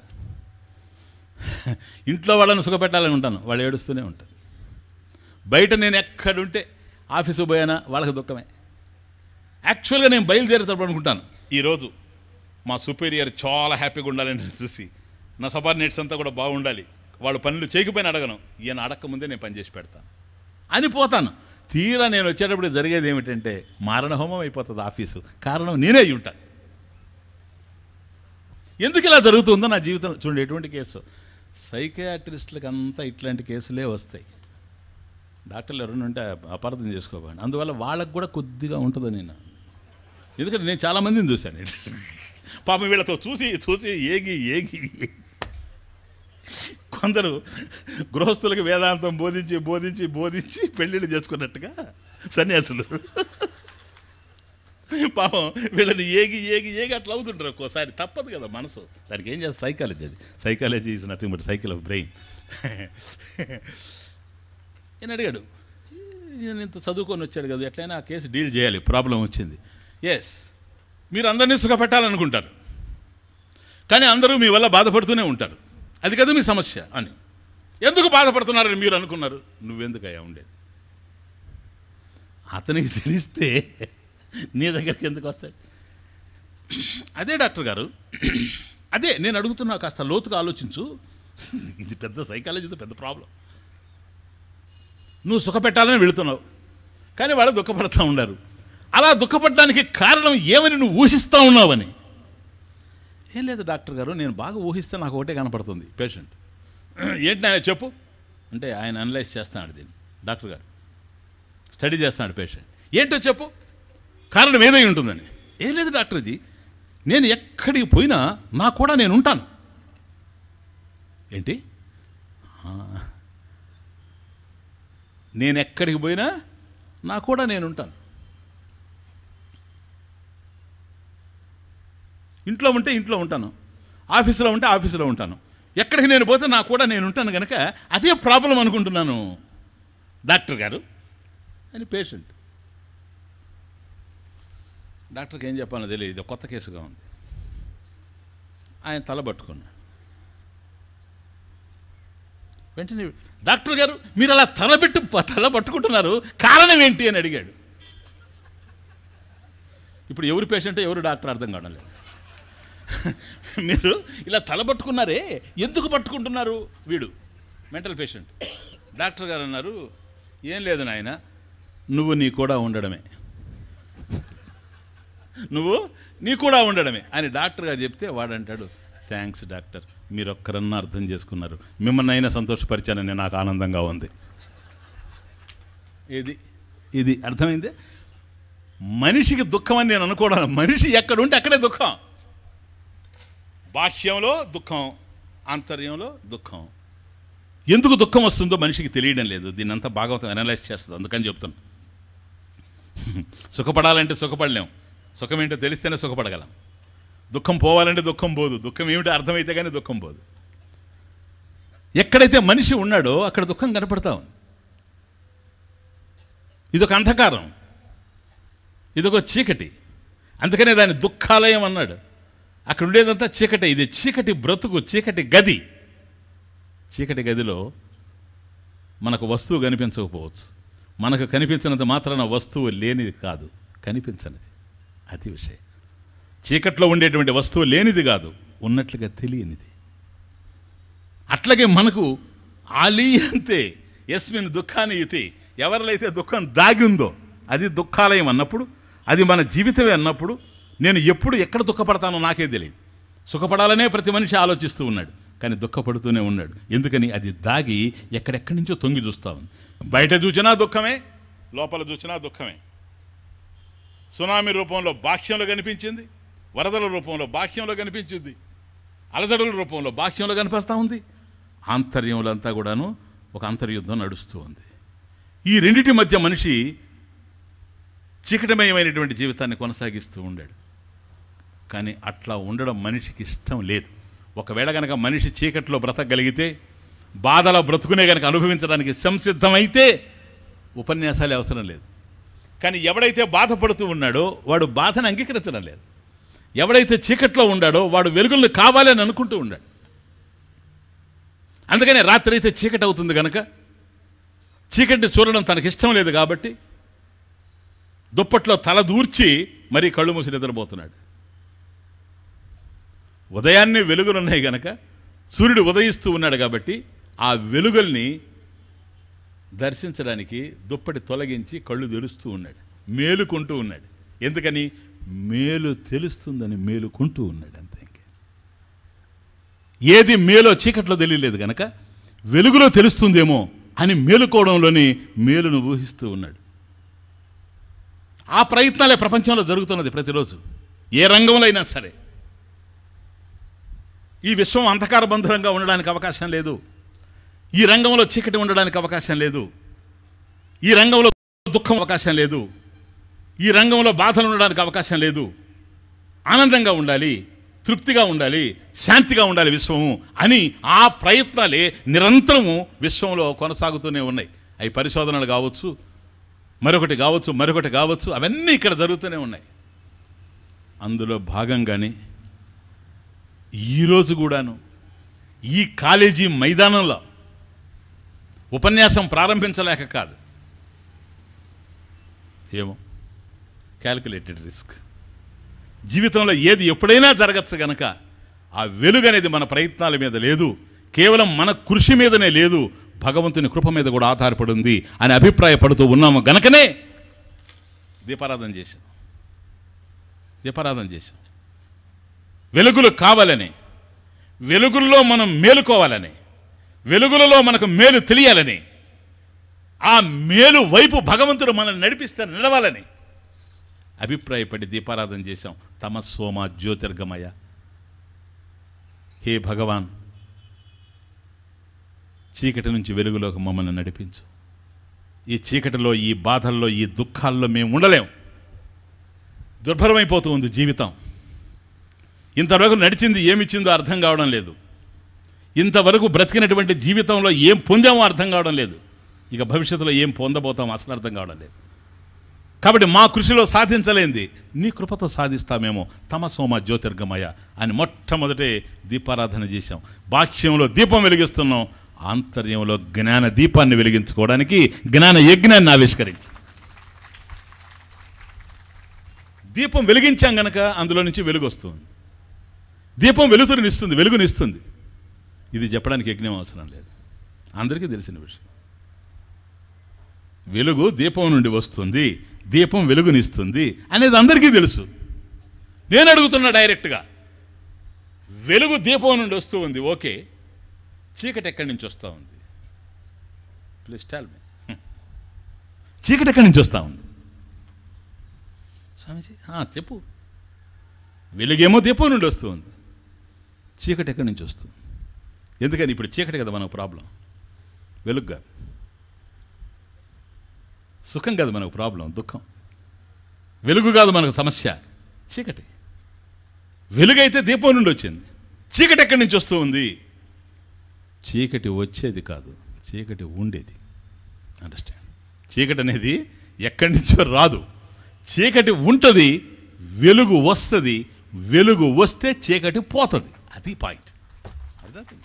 ఇంట్లో వాళ్ళని సుఖపెట్టాలని ఉంటాను వాళ్ళు ఏడుస్తూనే ఉంటారు బయట నేను ఎక్కడుంటే ఆఫీసు పోయానా వాళ్ళకి దుఃఖమే యాక్చువల్గా నేను బయలుదేరేటప్పుడు అనుకుంటాను ఈరోజు మా సుపీరియర్ చాలా హ్యాపీగా ఉండాలని చూసి నా సబార్డినేట్స్ అంతా కూడా బాగుండాలి వాళ్ళు పనులు చేయకపోయినా అడగను ఈయన అడగక ముందే నేను పని చేసి పెడతాను అని పోతాను తీరా నేను వచ్చేటప్పుడు జరిగేది ఏమిటంటే మారణహోమం అయిపోతుంది ఆఫీసు కారణం నేనే అయి ఉంటాను ఎందుకు ఇలా జరుగుతుందో నా జీవితంలో చూడండి ఎటువంటి కేసు సైకియాట్రిస్టులకు అంతా ఇట్లాంటి కేసులే వస్తాయి డాక్టర్లు ఎవరైనా ఉంటే అపార్థం చేసుకోకండి అందువల్ల వాళ్ళకు కూడా కొద్దిగా ఉంటుందని నేను ఎందుకంటే నేను చాలామందిని చూశాను పాపం వీళ్ళతో చూసి చూసి ఏగి ఏగి కొందరు గృహస్థులకు వేదాంతం బోధించి బోధించి బోధించి పెళ్ళిళ్ళు చేసుకున్నట్టుగా సన్యాసులు పాపం వీళ్ళని ఏగి ఏగి ఏగి అట్లా అవుతుంటారు ఒక్కోసారి తప్పదు కదా మనసు దానికి ఏం చేస్తుంది సైకాలజీ అది psychology is nothing but cycle of brain ఈయన అడిగాడు ఈయన ఇంత చదువుకొని వచ్చాడు కదా ఎట్లయినా ఆ కేసు డీల్ చేయాలి ప్రాబ్లం వచ్చింది ఎస్ మీరు అందరినీ సుఖపెట్టాలనుకుంటారు కానీ అందరూ మీ వల్ల బాధపడుతూనే ఉంటారు అది కదా మీ సమస్య అని ఎందుకు బాధపడుతున్నారని మీరు అనుకున్నారు నువ్వెందుకయ్యా ఉండేది అతనికి తెలిస్తే నీ దగ్గరికి ఎందుకు వస్తాడు అదే డాక్టర్ గారు అదే నేను అడుగుతున్నా కాస్త లోతుగా ఆలోచించు ఇది పెద్ద సైకాలజీతో పెద్ద ప్రాబ్లం నువ్వు సుఖపెట్టాలని వెళుతున్నావు కానీ వాళ్ళు దుఃఖపడతా ఉన్నారు అలా దుఃఖపడడానికి కారణం ఏమని నువ్వు ఊహిస్తూ ఉన్నావని ఏం లేదు డాక్టర్ గారు నేను బాగా ఊహిస్తే నాకు ఒకటే కనపడుతుంది పేషెంట్ ఏంటి ఆయన చెప్పు అంటే ఆయన అనలైజ్ చేస్తున్నాడు దీన్ని డాక్టర్ గారు స్టడీ చేస్తున్నాడు పేషెంట్ ఏంటో చెప్పు కారణం ఏదై ఉంటుందని ఏం లేదు డాక్టర్జీ నేను ఎక్కడికి పోయినా నా కూడా నేను ఉంటాను ఏంటి ఆ. నేను ఎక్కడికి పోయినా నా కూడా నేను ఉంటాను ఇంట్లో ఉంటే ఇంట్లో ఉంటాను ఆఫీసులో ఉంటే ఆఫీసులో ఉంటాను ఎక్కడికి నేను పోతే నా కూడా నేను ఉంటాను కనుక అదే ప్రాబ్లం అనుకుంటున్నాను డాక్టర్ గారు అని పేషెంట్ డాక్టర్కి ఏం చెప్పాలో తెలియదు ఇది కొత్త కేసుగా ఉంది ఆయన తల పట్టుకున్నాడు వెంటనే డాక్టర్ గారు మీరు అలా తలబెట్టి తల పట్టుకుంటున్నారు కారణం ఏంటి అని అడిగాడు ఇప్పుడు ఎవరు పేషెంట్ ఎవరు డాక్టర్ అర్థం కావడం లేదు మీరు ఇలా తల పట్టుకున్నారే ఎందుకు పట్టుకుంటున్నారు వీడు మెంటల్ పేషెంట్ డాక్టర్ గారు అన్నారు ఏం లేదు నాయన నువ్వు నీ కూడా ఉండడమే నువ్వు నీ కూడా ఉండడమే అని డాక్టర్ గారు చెప్తే వాడంటాడు థ్యాంక్స్ డాక్టర్ మీరు ఒక్కరన్నా అర్థం చేసుకున్నారు మిమ్మల్ని అయినా సంతోషపరిచానని నాకు ఆనందంగా ఉంది ఇది ఇది అర్థమైంది మనిషికి దుఃఖం అని నేను అనుకోవడం మనిషి ఎక్కడుంటే అక్కడే దుఃఖం బాహ్యంలో దుఃఖం ఆంతర్యంలో దుఃఖం ఎందుకు దుఃఖం వస్తుందో మనిషికి తెలియడం లేదు దీన్నంతా భాగవతం అనలైజ్ చేస్తుంది అందుకని చెప్తాను సుఖపడాలంటే సుఖపడలేం సుఖం ఏంటో తెలిస్తేనే సుఖపడగలం దుఃఖం పోవాలంటే దుఃఖం పోదు దుఃఖం ఏమిటో అర్థమైతే కానీ దుఃఖం పోదు ఎక్కడైతే మనిషి ఉన్నాడో అక్కడ దుఃఖం కనపడతా ఉంది ఇదొక అంధకారం ఇదొక చీకటి అందుకనే దాన్ని దుఃఖాలయం అన్నాడు అక్కడ ఉండేదంతా చీకటి ఇది చీకటి బ్రతుకు చీకటి గది చీకటి గదిలో మనకు వస్తువు కనిపించకపోవచ్చు మనకు కనిపించినంత మాత్రాన వస్తువు లేనిది కాదు కనిపించనిది అది విషయం చీకట్లో ఉండేటువంటి వస్తువు లేనిది కాదు ఉన్నట్లుగా తెలియనిది అట్లాగే మనకు ఆలీయంతే ఎస్మిన్ దుఃఖాన్ని ఇతి ఎవరిలో అయితే దుఃఖం దాగి ఉందో అది దుఃఖాలయం అన్నప్పుడు అది మన జీవితమే అన్నప్పుడు నేను ఎప్పుడు ఎక్కడ దుఃఖపడతానో నాకే తెలియదు సుఖపడాలనే ప్రతి మనిషి ఆలోచిస్తూ ఉన్నాడు కానీ దుఃఖపడుతూనే ఉన్నాడు ఎందుకని అది దాగి ఎక్కడెక్కడి నుంచో తొంగి చూస్తా ఉంది బయట చూసినా దుఃఖమే లోపల చూసినా దుఃఖమే సునామీ రూపంలో బాహ్యంలో కనిపించింది వరదల రూపంలో బాహ్యంలో కనిపించింది అలజడుల రూపంలో బాహ్యంలో కనిపిస్తూ ఉంది ఆంతర్యంలో అంతా కూడాను ఒక అంతర్యుద్ధం నడుస్తూ ఉంది ఈ రెండిటి మధ్య మనిషి చీకటమయమైనటువంటి జీవితాన్ని కొనసాగిస్తూ ఉండాడు కానీ అట్లా ఉండడం మనిషికి ఇష్టం లేదు ఒకవేళ కనుక మనిషి చీకట్లో బ్రతకగలిగితే బాధల బ్రతుకునే కనుక అనుభవించడానికి సంసిద్ధమైతే ఉపన్యాసాలే అవసరం లేదు కానీ ఎవడైతే బాధపడుతూ ఉన్నాడో వాడు బాధను అంగీకరించడం లేదు ఎవడైతే చీకట్లో ఉన్నాడో వాడు వెలుగుల్ని కావాలని అనుకుంటూ ఉన్నాడు అందుకనే రాత్రి అయితే చీకటి అవుతుంది కనుక చీకటిని చూడడం తనకి ఇష్టం లేదు కాబట్టి దుప్పట్లో తల దూర్చి మరీ కళ్ళు మూసి నిద్రపోతున్నాడు ఉదయాన్నే వెలుగులున్నాయి గనక సూర్యుడు ఉదయిస్తూ ఉన్నాడు కాబట్టి ఆ వెలుగుల్ని దర్శించడానికి దుప్పటి తొలగించి కళ్ళు తెరుస్తూ ఉన్నాడు మేలుకుంటూ ఉన్నాడు ఎందుకని మేలు తెలుస్తుందని మేలుకుంటూ ఉన్నాడు అంతే ఇంకే ఏది మేలో చీకట్లో తెలియలేదు గనక వెలుగులో తెలుస్తుందేమో అని మేలుకోవడంలోని మేలును ఊహిస్తూ ఉన్నాడు ఆ ప్రయత్నాలే ప్రపంచంలో జరుగుతున్నది ప్రతిరోజు ఏ రంగంలో అయినా సరే ఈ విశ్వం అంధకార బంధురంగా ఉండడానికి అవకాశం లేదు ఈ రంగంలో చీకటి ఉండడానికి అవకాశం లేదు ఈ రంగంలో దుఃఖం అవకాశం లేదు ఈ రంగంలో బాధలు ఉండడానికి అవకాశం లేదు ఆనందంగా ఉండాలి తృప్తిగా ఉండాలి శాంతిగా ఉండాలి విశ్వము అని ఆ ప్రయత్నాలే నిరంతరము విశ్వంలో కొనసాగుతూనే ఉన్నాయి అవి పరిశోధనలు కావచ్చు మరొకటి కావచ్చు మరొకటి కావచ్చు అవన్నీ ఇక్కడ జరుగుతూనే ఉన్నాయి అందులో భాగంగానే ఈరోజు కూడాను ఈ కాలేజీ మైదానంలో ఉపన్యాసం ప్రారంభించలేక కాదు ఏమో క్యాల్కులేటెడ్ రిస్క్ జీవితంలో ఏది ఎప్పుడైనా జరగచ్చు గనక ఆ వెలుగు అనేది మన ప్రయత్నాల మీద లేదు కేవలం మన కృషి మీదనే లేదు భగవంతుని కృప మీద కూడా ఆధారపడి ఉంది అని అభిప్రాయపడుతూ ఉన్నాము గనకనే దీపారాధన చేశాం దీపారాధన చేశాం వెలుగులు కావాలని వెలుగుల్లో మనం మేలుకోవాలని వెలుగులలో మనకు మేలు తెలియాలని ఆ మేలు వైపు భగవంతుడు మనల్ని నడిపిస్తే నడవాలని అభిప్రాయపడి దీపారాధన చేశాం తమ సోమ జ్యోతిర్గమయ హే భగవాన్ చీకటి నుంచి వెలుగులోకి మమ్మల్ని నడిపించు ఈ చీకటిలో ఈ బాధల్లో ఈ దుఃఖాల్లో మేము ఉండలేం దుర్భరమైపోతూ ఉంది జీవితం ఇంతవరకు నడిచింది ఏమిచ్చిందో అర్థం కావడం లేదు ఇంతవరకు బ్రతికినటువంటి జీవితంలో ఏం పొందామో అర్థం కావడం లేదు ఇక భవిష్యత్తులో ఏం పొందబోతామో అసలు అర్థం కావడం లేదు కాబట్టి మా కృషిలో సాధించలేంది నీ కృపతో సాధిస్తామేమో తమ సోమ జ్యోతిర్గమయ అని మొట్టమొదటే దీపారాధన చేశాం బాహ్యంలో దీపం వెలిగిస్తున్నాం ఆంతర్యంలో జ్ఞాన దీపాన్ని వెలిగించుకోవడానికి జ్ఞాన యజ్ఞాన్ని ఆవిష్కరించాం దీపం వెలిగించాం గనక అందులో నుంచి వెలుగు వస్తుంది దీపం వెలుతురునిస్తుంది వెలుగునిస్తుంది ఇది చెప్పడానికి యజ్ఞం అవసరం లేదు అందరికీ తెలిసిన విషయం వెలుగు దీపం నుండి వస్తుంది దీపం వెలుగునిస్తుంది అనేది అందరికీ తెలుసు నేను అడుగుతున్నా డైరెక్ట్గా వెలుగు దీపం నుండి వస్తూ ఉంది ఓకే చీకటి ఎక్కడి నుంచి వస్తూ ఉంది ప్లీజ్ టెల్ మీ చీకటి ఎక్కడి నుంచి వస్తూ ఉంది స్వామీజీ ఆ, చెప్పు వెలుగేమో దీపం నుండి వస్తూ ఉంది చీకటి ఎక్కడి నుంచి వస్తుంది ఎందుకని ఇప్పుడు చీకటి కదా మనకు ప్రాబ్లం వెలుగు కాదు సుఖం కాదు మనకు ప్రాబ్లం దుఃఖం వెలుగు కాదు మనకు సమస్య చీకటి వెలుగైతే దీపం నుండి వచ్చింది చీకటి ఎక్కడి నుంచి వస్తూ ఉంది చీకటి వచ్చేది కాదు చీకటి ఉండేది అండర్స్టాండ్ చీకటి అనేది ఎక్కడి నుంచో రాదు చీకటి ఉంటుంది వెలుగు వస్తుంది వెలుగు వస్తే చీకటి పోతుంది అది పాయింట్ అర్థమవుతుంది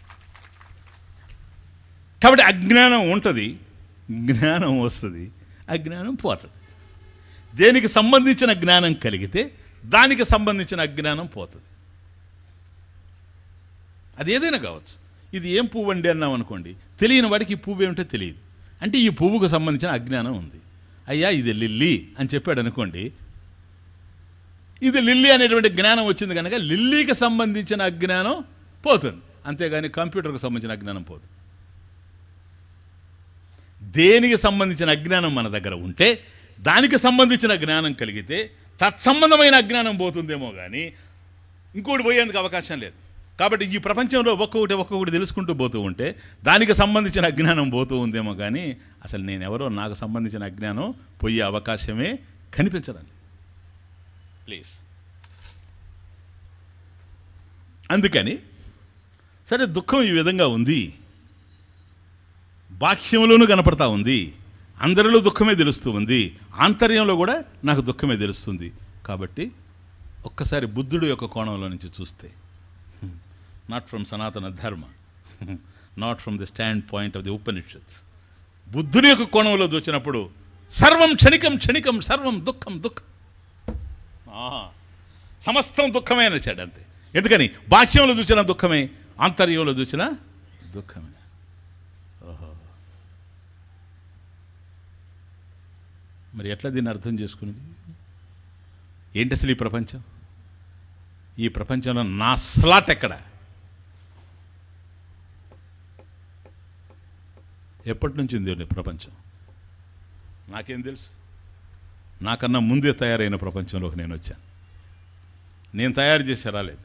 కాబట్టి అజ్ఞానం ఉంటుంది జ్ఞానం వస్తుంది అజ్ఞానం పోతుంది దేనికి సంబంధించిన జ్ఞానం కలిగితే దానికి సంబంధించిన అజ్ఞానం పోతుంది అది ఏదైనా కావచ్చు ఇది ఏం పువ్వు అండి అన్నాం అనుకోండి తెలియని వాడికి ఈ పువ్వు ఏమిటో తెలియదు అంటే ఈ పువ్వుకు సంబంధించిన అజ్ఞానం ఉంది అయ్యా ఇది లిల్లీ అని చెప్పాడు అనుకోండి ఇది లిల్లీ అనేటువంటి జ్ఞానం వచ్చింది కనుక లిల్లీకి సంబంధించిన అజ్ఞానం పోతుంది అంతేగాని కంప్యూటర్కి సంబంధించిన అజ్ఞానం పోదు దేనికి సంబంధించిన అజ్ఞానం మన దగ్గర ఉంటే దానికి సంబంధించిన జ్ఞానం కలిగితే తత్సంబంధమైన అజ్ఞానం పోతుందేమో కానీ ఇంకోటి పోయేందుకు అవకాశం లేదు కాబట్టి ఈ ప్రపంచంలో ఒక్కొక్కటి ఒక్కొక్కటి తెలుసుకుంటూ పోతూ ఉంటే దానికి సంబంధించిన అజ్ఞానం పోతూ ఉందేమో కానీ అసలు నేను ఎవరో నాకు సంబంధించిన అజ్ఞానం పోయే అవకాశమే కనిపించదండి ప్లీజ్ అందుకని సరే దుఃఖం ఈ విధంగా ఉంది బాహ్యంలోనూ కనపడతా ఉంది అందరిలో దుఃఖమే తెలుస్తూ ఉంది ఆంతర్యంలో కూడా నాకు దుఃఖమే తెలుస్తుంది కాబట్టి ఒక్కసారి బుద్ధుడు యొక్క కోణంలో నుంచి చూస్తే not from Sanatana Dharma not from the stand point of the Upanishads బుద్ధుని యొక్క కోణంలో చూసినప్పుడు సర్వం క్షణికం క్షణికం సర్వం దుఃఖం దుఃఖం ఆహా. సమస్తం దుఃఖమే నచ్చాడు అంతే ఎందుకని బాహ్యంలో చూసిన దుఃఖమే ఆంతర్యంలో చూసిన దుఃఖమే ఓహో మరి ఎట్లా దీన్ని అర్థం చేసుకునేది ఏంటి అసలు ఈ ప్రపంచం ఈ ప్రపంచంలో నా స్లాట్ ఎక్కడ ఎప్పటి నుంచి ఉంది ఈ ప్రపంచం నాకేం తెలుసు నాకన్నా ముందే తయారైన ప్రపంచంలోకి నేను వచ్చాను నేను తయారు చేసి రాలేదు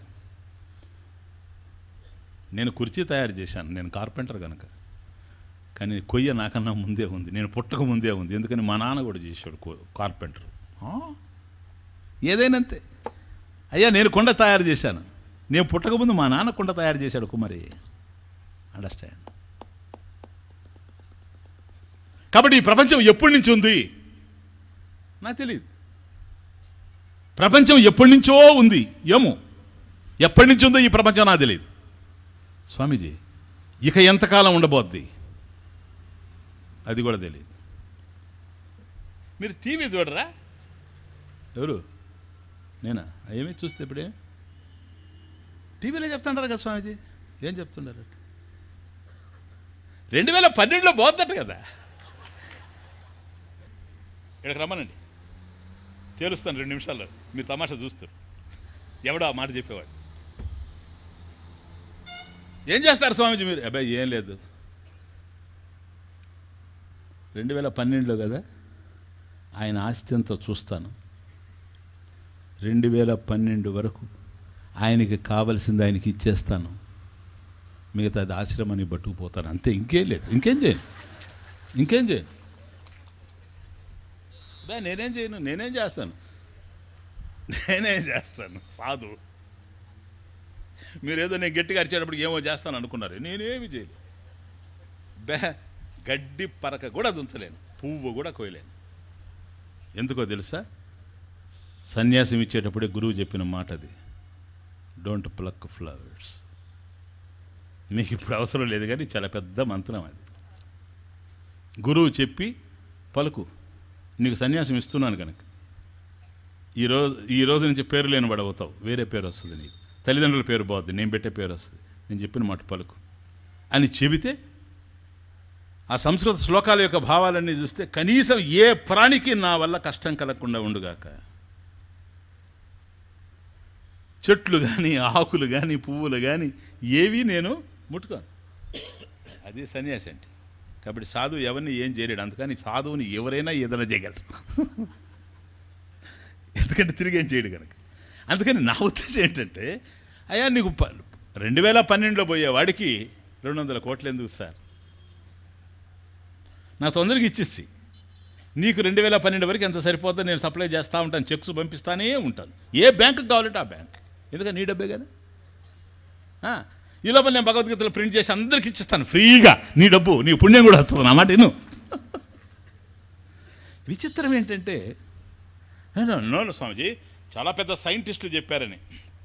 నేను కుర్చీ తయారు చేశాను నేను కార్పెంటర్ కనుక కానీ కొయ్య నాకన్నా ముందే ఉంది నేను పుట్టక ముందే ఉంది ఎందుకని మా నాన్న కూడా చేశాడు కో- కార్పెంటర్ ఆ? ఏదైనా అంతే అయ్యా నేను కొండ తయారు చేశాను నేను పుట్టక ముందు మా నాన్న కొండ తయారు చేశాడు కుమారి అండర్స్టాండ్ కాబట్టి ఈ ప్రపంచం ఎప్పటి నుంచి ఉంది నాకు తెలియదు ప్రపంచం ఎప్పటి నుంచో ఉంది ఏమో ఎప్పటి నుంచి ఉందో ఈ ప్రపంచం నాకు తెలియదు స్వామీజీ ఇక ఎంతకాలం ఉండబోద్ది అది కూడా తెలియదు మీరు టీవీ చూడరా ఎవరు నేనా ఏమి చూస్తే ఇప్పుడే టీవీలో చెప్తుంటారు కదా స్వామీజీ ఏం చెప్తుండారు రెండు వేల పన్నెండులో పోద్దట కదా ఇక్కడికి రమ్మనండి తేలుస్తాను రెండు నిమిషాల్లో మీరు తమాషా చూస్తారు ఎవడో ఆ మాట చెప్పేవాడు ఏం చేస్తారు స్వామీజీ మీరు అబ్బాయి ఏం లేదు రెండు వేల పన్నెండులో కదా ఆయన ఆస్తి అంతా చూస్తాను రెండు వేల పన్నెండు వరకు ఆయనకి కావలసింది ఆయనకి ఇచ్చేస్తాను మిగతా అది ఆశ్రమాన్ని పట్టుకుపోతాను అంతే ఇంకేం లేదు ఇంకేం చేయను ఇంకేం చేయను బా నేనేం చేయను నేనేం చేస్తాను నేనేం చేస్తాను సాధు మీరేదో నేను గట్టిగా అరిచేటప్పుడు ఏమో చేస్తాను అనుకున్నారు నేనేమి చేయను బే గడ్డి పరక కూడా దుంచలేను పువ్వు కూడా కోయలేను ఎందుకో తెలుసా సన్యాసం ఇచ్చేటప్పుడే గురువు చెప్పిన మాట అది డోంట్ ప్లక్ ఫ్లవర్స్ మీకు ఇప్పుడు అవసరం లేదు కానీ చాలా పెద్ద మంత్రం అది గురువు చెప్పి పలుకు నీకు సన్యాసం ఇస్తున్నాను కనుక ఈరోజు ఈ రోజు నుంచి పేరు లేని వాడు అవుతావు వేరే పేరు వస్తుంది నీకు తల్లిదండ్రుల పేరు పోద్ది నేను పెట్టే పేరు వస్తుంది నేను చెప్పిన మాట పలుకు అని చెబితే ఆ సంస్కృత శ్లోకాల యొక్క భావాలన్నీ చూస్తే కనీసం ఏ ప్రాణికి నా వల్ల కష్టం కలగకుండా ఉండుగాక చెట్లు కానీ ఆకులు కానీ పువ్వులు కానీ ఏవి నేను ముట్టుకోను అది సన్యాసి అంటే కాబట్టి సాధువు ఎవరిని ఏం చేయలేడు అందుకని సాధువుని ఎవరైనా ఏదైనా చేయగలరు ఎందుకంటే తిరిగి ఏం చేయడు కనుక అందుకని నా ఉద్దేశం ఏంటంటే అయ్యా నీకు ప రెండు వేల పన్నెండులో పోయే వాడికి రెండు వందల కోట్లు ఎందుకు సార్ నా తొందరగా ఇచ్చేసి నీకు రెండు వేల పన్నెండు వరకు ఎంత సరిపోతుందో నేను సప్లై చేస్తూ ఉంటాను చెక్స్ పంపిస్తానే ఉంటాను ఏ బ్యాంకుకి కావాలంటే ఆ బ్యాంక్ ఎందుకంటే నీ డబ్బే కదా ఆ, ఈ లోపల నేను భగవద్గీతలో ప్రింట్ చేసి అందరికి ఇచ్చిస్తాను ఫ్రీగా నీ డబ్బు నీ పుణ్యం కూడా వస్తుంది నా మాట విను విచిత్రం ఏంటంటే నో నో స్వామిజీ చాలా పెద్ద సైంటిస్టులు చెప్పారని